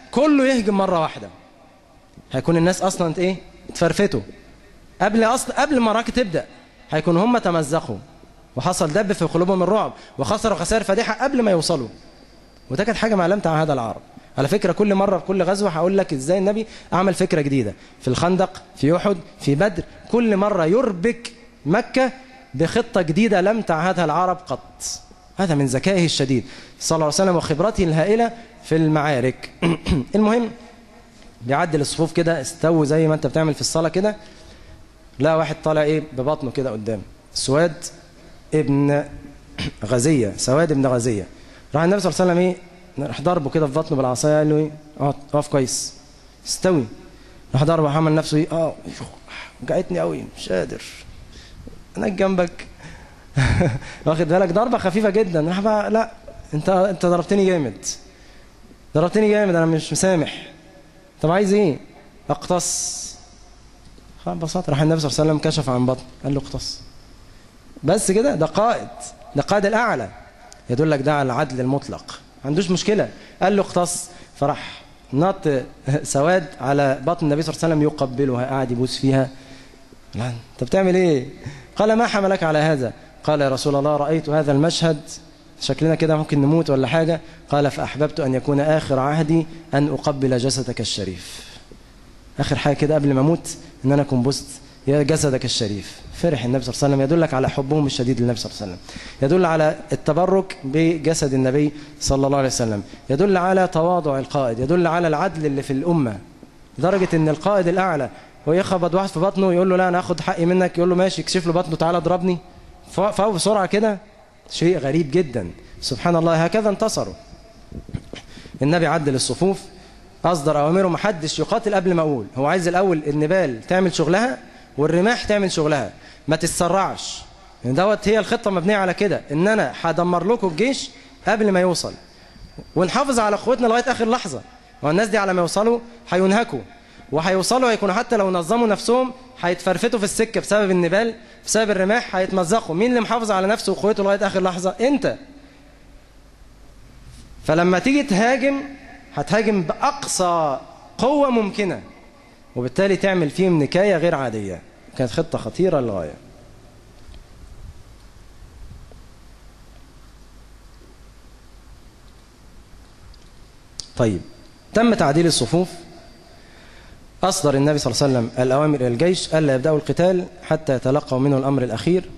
كله يهجم مرة واحدة هيكون الناس أصلا إيه اتفرفتوا قبل أصل قبل المعركة تبدأ هيكون هم تمزقوا وحصل دب في قلوبهم الرعب وخسروا خسائر فادحة قبل ما يوصلوا وده كانت حاجة معلمة على هذا العرب على فكرة كل مرة في كل غزوة هقول لك ازاي النبي عمل فكرة جديدة في الخندق في أحد في بدر كل مرة يربك مكة بخطة جديدة لم تعهدها العرب قط هذا من ذكائه الشديد صلى الله عليه وسلم وخبرته الهائلة في المعارك المهم بيعدل الصفوف كده استووا زي ما انت بتعمل في الصلاة كده لا واحد طالع ايه ببطنه كده قدام سواد ابن غزية سواد ابن غزية راح النبي صلى الله عليه وسلم ايه راح ضربه كده في بطنه بالعصايه قال له ايه اقعد اقف كويس استوي راح ضربه عمل نفسه ايه اه وجعتني قوي مش قادر انا جنبك واخد بالك ضربه خفيفه جدا راح بقى لا انت انت ضربتني جامد ضربتني جامد انا مش مسامح طب عايز ايه اقتص ببساطه راح النبي صلى الله عليه وسلم كشف عن بطن قال له اقتص بس كده ده قائد ده قائد الاعلى يدلك ده على العدل المطلق ما عندوش مشكله قال له اقتص فراح نط سواد على بطن النبي صلى الله عليه وسلم يقبلها قاعد يبوس فيها لا انت بتعمل ايه قال ما حملك على هذا قال يا رسول الله رأيت هذا المشهد شكلنا كده ممكن نموت ولا حاجة قال فأحببت أن يكون آخر عهدي أن أقبل جسدك الشريف آخر حاجة كده قبل ما أموت إن أنا أكون بست يا جسدك الشريف فرح النبي صلى الله عليه وسلم يدلك على حبهم الشديد للنبي صلى الله عليه وسلم يدل على التبرك بجسد النبي صلى الله عليه وسلم يدل على تواضع القائد يدل على العدل اللي في الأمة لدرجة أن القائد الأعلى هو يخبط واحد في بطنه يقول له لا أنا أخد حقي منك يقول له ماشي يكشف له بطنه تعالى اضربني فهو بسرعة كده شيء غريب جدا سبحان الله هكذا انتصروا النبي عدل الصفوف أصدر أوامره محدش يقاتل قبل ما أقول هو عايز الأول النبال تعمل شغلها والرماح تعمل شغلها ما تتسرعش يعني دوت هي الخطة مبنية على كده إن أنا هدمر لكم الجيش قبل ما يوصل ونحافظ على قوتنا لغاية آخر لحظة والناس دي على ما يوصلوا هينهكوا وهيوصلوا هيكونوا حتى لو نظموا نفسهم هيتفرفتوا في السكة بسبب النبال بسبب الرماح هيتمزقوا مين اللي محافظ على نفسه وقوته لغاية آخر لحظة انت فلما تيجي تهاجم هتهاجم بأقصى قوة ممكنة وبالتالي تعمل فيهم نكاية غير عادية كانت خطة خطيرة للغاية طيب تم تعديل الصفوف أصدر النبي صلى الله عليه وسلم الأوامر إلى الجيش ألا يبدأوا القتال حتى يتلقوا منه الأمر الأخير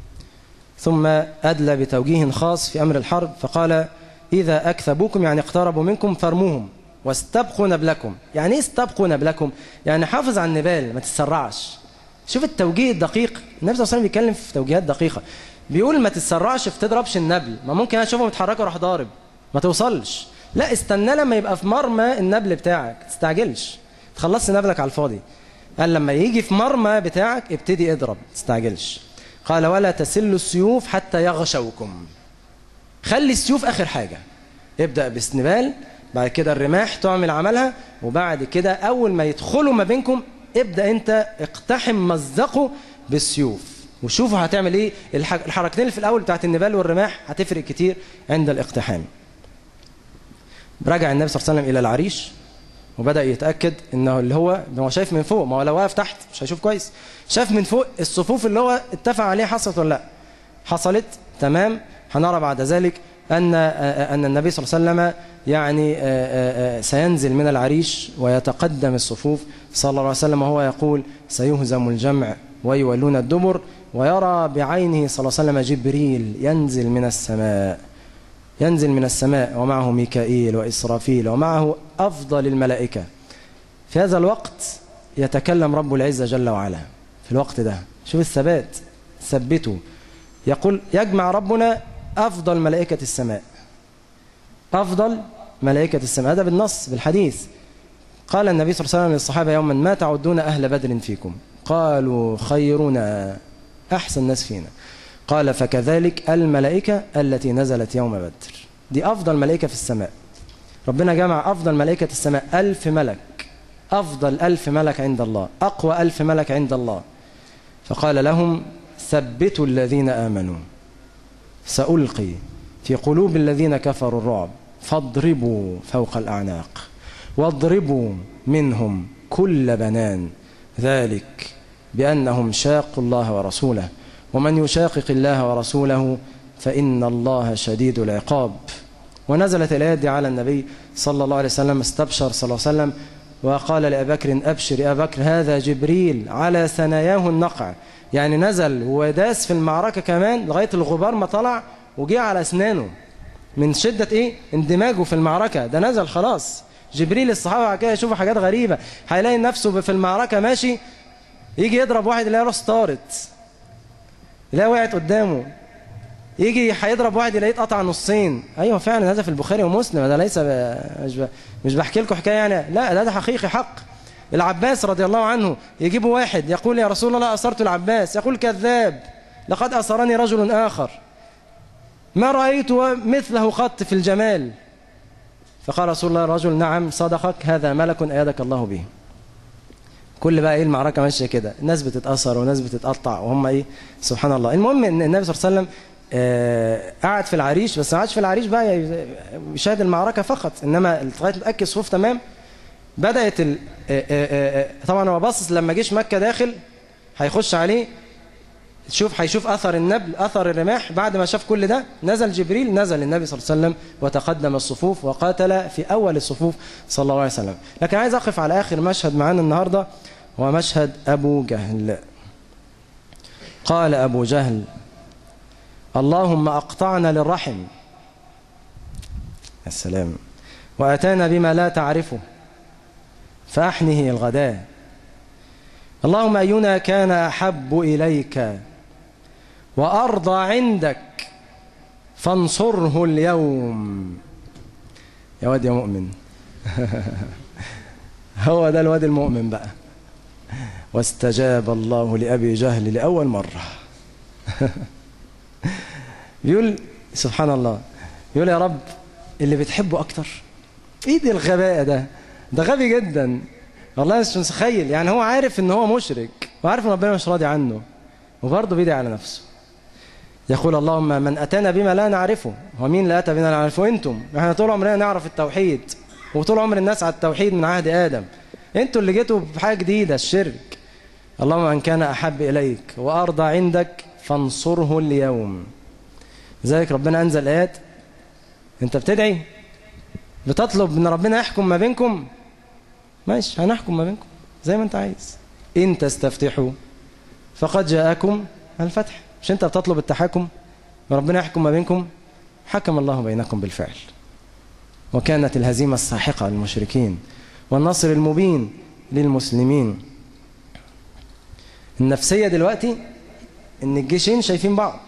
ثم أدلى بتوجيه خاص في أمر الحرب فقال إذا أكثبوكم يعني اقتربوا منكم فارموهم واستبقوا نبلكم يعني إيه استبقوا نبلكم يعني حافظ على النبال ما تتسرعش شوف التوجيه الدقيق النبي صلى الله عليه وسلم بيتكلم في توجيهات دقيقة بيقول ما تتسرعش في تضربش النبل ما ممكن أشوفه متحركه وراح ضارب ما توصلش لا استنى لما يبقى في مرمى النبل بتاعك تستعجلش تخلصت نبلك على الفاضي قال لما يجي في مرمى بتاعك ابتدي اضرب تستعجلش قال ولا تسلوا السيوف حتى يغشوكم خلي السيوف اخر حاجة ابدأ بالسنبال بعد كده الرماح تعمل عملها وبعد كده اول ما يدخلوا ما بينكم ابدأ انت اقتحم مزقه بالسيوف وشوفوا هتعمل ايه الحركتين اللي في الاول بتاعت النبال والرماح هتفرق كتير عند الاقتحام رجع النبي صلى الله عليه وسلم الى العريش وبدأ يتأكد انه اللي هو هو شايف من فوق ما هو لو واقف تحت مش هيشوف كويس شاف من فوق الصفوف اللي هو اتفق عليها حصلت ولا لا حصلت تمام هنرى بعد ذلك أن أن النبي صلى الله عليه وسلم يعني سينزل من العريش ويتقدم الصفوف صلى الله عليه وسلم وهو يقول سيهزم الجمع ويولون الدبر ويرى بعينه صلى الله عليه وسلم جبريل ينزل من السماء ينزل من السماء ومعه ميكائيل وإسرافيل ومعه أفضل الملائكة في هذا الوقت يتكلم رب العزة جل وعلا في الوقت ده شوف الثبات ثبته يقول يجمع ربنا أفضل ملائكة السماء أفضل ملائكة السماء هذا بالنص بالحديث قال النبي صلى الله عليه وسلم للصحابة يوما ما تعدون أهل بدر فيكم قالوا خيرنا أحسن ناس فينا قال فكذلك الملائكة التي نزلت يوم بدر دي أفضل ملائكة في السماء ربنا جمع أفضل ملائكة السماء ألف ملك أفضل ألف ملك عند الله أقوى ألف ملك عند الله فقال لهم ثبتوا الذين آمنوا سألقي في قلوب الذين كفروا الرعب فاضربوا فوق الأعناق واضربوا منهم كل بنان ذلك بأنهم شاقوا الله ورسوله ومن يشاقق الله ورسوله فإن الله شديد العقاب ونزلت الآيات دي على النبي صلى الله عليه وسلم استبشر صلى الله عليه وسلم وقال لأبي بكر أبشر يا بكر هذا جبريل على ثناياه النقع يعني نزل وداس في المعركة كمان لغاية الغبار ما طلع وجي على أسنانه من شدة إيه اندماجه في المعركة ده نزل خلاص جبريل الصحابة كده يشوفوا حاجات غريبة هيلاقي نفسه في المعركة ماشي يجي يضرب واحد يلاقي راسه طارت يلاقي وقعت قدامه يجي هيضرب واحد يلاقيه اتقطع نصين ايوه فعلا هذا في البخاري ومسلم ده ليس ب... مش ب... مش بحكي لكم حكايه يعني لا ده, ده حقيقي حق العباس رضي الله عنه يجيب واحد يقول يا رسول الله أسرت العباس يقول كذاب لقد أسرني رجل آخر ما رأيت مثله قط في الجمال فقال رسول الله رجل نعم صدقك هذا ملك أيدك الله به كل بقى ايه المعركة ماشية كده الناس بتتأثر وناس بتتقطع وهم ايه سبحان الله المهم ان النبي صلى الله عليه وسلم آه قعد في العريش بس ما قعدش في العريش بقى يشاهد المعركة فقط انما لغايه متأكد صفوف تمام بدأت ال... آآ آآ طبعا هو باصص لما جيش مكة داخل هيخش عليه شوف هيشوف أثر النبل أثر الرماح بعد ما شاف كل ده نزل جبريل نزل النبي صلى الله عليه وسلم وتقدم الصفوف وقاتل في أول الصفوف صلى الله عليه وسلم لكن عايز أقف على آخر مشهد معانا النهاردة هو مشهد أبو جهل قال أبو جهل اللهم أقطعنا للرحم السلام وأتانا بما لا تعرفه فأحنه الغداء اللهم أينا كان أحب إليك وأرضى عندك فانصره اليوم يا واد يا مؤمن هو ده الواد المؤمن بقى واستجاب الله لأبي جهل لأول مرة بيقول سبحان الله بيقول يا رب اللي بتحبه أكتر ايه دي الغباء ده ده غبي جدا والله مش متخيل يعني هو عارف ان هو مشرك وعارف ان ربنا مش راضي عنه وبرضه بيدعي على نفسه يقول اللهم من اتانا بما لا نعرفه ومين لا اتى بما لا نعرفه انتم احنا طول عمرنا نعرف التوحيد وطول عمر الناس على التوحيد من عهد ادم انتوا اللي جيتوا بحاجه جديده الشرك اللهم ان كان احب اليك وارضى عندك فانصره اليوم لذلك ربنا انزل ايات انت بتدعي بتطلب ان ربنا يحكم ما بينكم ماشي هنحكم ما بينكم زي ما انت عايز ان تستفتحوا فقد جاءكم الفتح مش انت بتطلب التحاكم وربنا يحكم ما بينكم حكم الله بينكم بالفعل وكانت الهزيمة الساحقة للمشركين والنصر المبين للمسلمين النفسية دلوقتي ان الجيشين شايفين بعض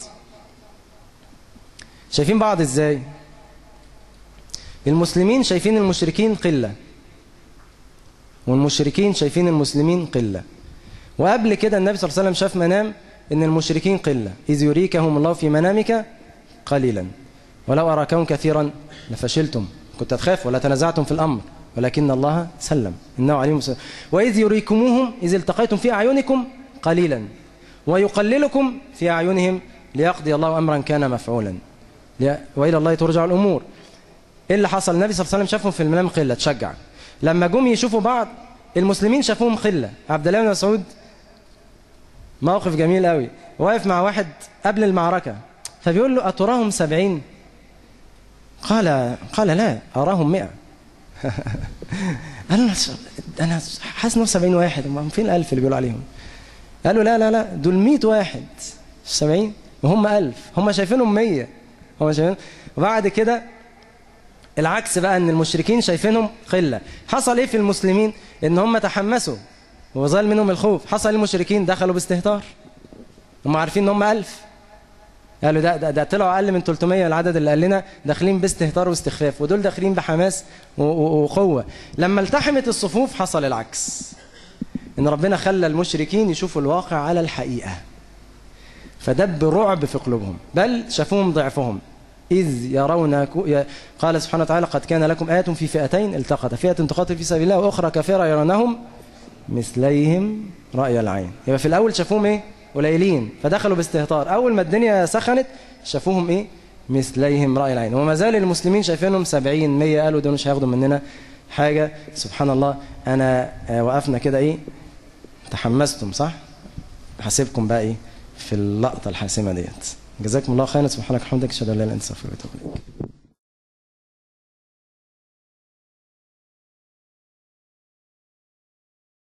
شايفين بعض ازاي المسلمين شايفين المشركين قلة والمشركين شايفين المسلمين قلة وقبل كده النبي صلى الله عليه وسلم شاف منام ان المشركين قلة إذ يريكهم الله في منامك قليلا ولو أراكهم كثيرا لفشلتم كنت تخاف ولا تنازعتم في الأمر ولكن الله سلم إنه عليم سلم وإذ يريكموهم إذ التقيتم في أعينكم قليلا ويقللكم في أعينهم ليقضي الله أمرا كان مفعولا وإلى الله ترجع الأمور إيه اللي حصل النبي صلى الله عليه وسلم شافهم في المنام قلة تشجع لما جم يشوفوا بعض المسلمين شافوهم قلة عبد الله بن مسعود موقف جميل قوي واقف مع واحد قبل المعركة فبيقول له أتراهم سبعين قال قال لا أراهم مئة قال له أنا حاسس إنه سبعين واحد فين الألف اللي بيقولوا عليهم قالوا لا لا لا دول مئة واحد سبعين وهم ألف هم شايفينهم مية هم شايفين وبعد كده العكس بقى ان المشركين شايفينهم قلة حصل ايه في المسلمين ان هم تحمسوا وظل منهم الخوف حصل المشركين دخلوا باستهتار هم عارفين ان هم ألف قالوا ده, ده, ده طلعوا أقل من 300 العدد اللي قال لنا داخلين باستهتار واستخفاف ودول داخلين بحماس وقوة لما التحمت الصفوف حصل العكس ان ربنا خلى المشركين يشوفوا الواقع على الحقيقة فدب رعب في قلوبهم بل شافوهم ضعفهم إذ يرون قال سبحانه وتعالى قد كان لكم آية في فئتين التقت فئة تقاتل في سبيل الله وأخرى كافرة يرونهم مثليهم رأي العين يبقى في الأول شافوهم إيه قليلين فدخلوا باستهتار أول ما الدنيا سخنت شافوهم إيه مثليهم رأي العين وما زال المسلمين شايفينهم سبعين مية قالوا دول مش هياخدوا مننا حاجة سبحان الله أنا وقفنا كده إيه تحمستم صح هسيبكم بقى إيه في اللقطة الحاسمة ديت جزاكم الله خيرا سبحانك وبحمدك اشهد ان لا اله الا انت استغفرك واتوب اليك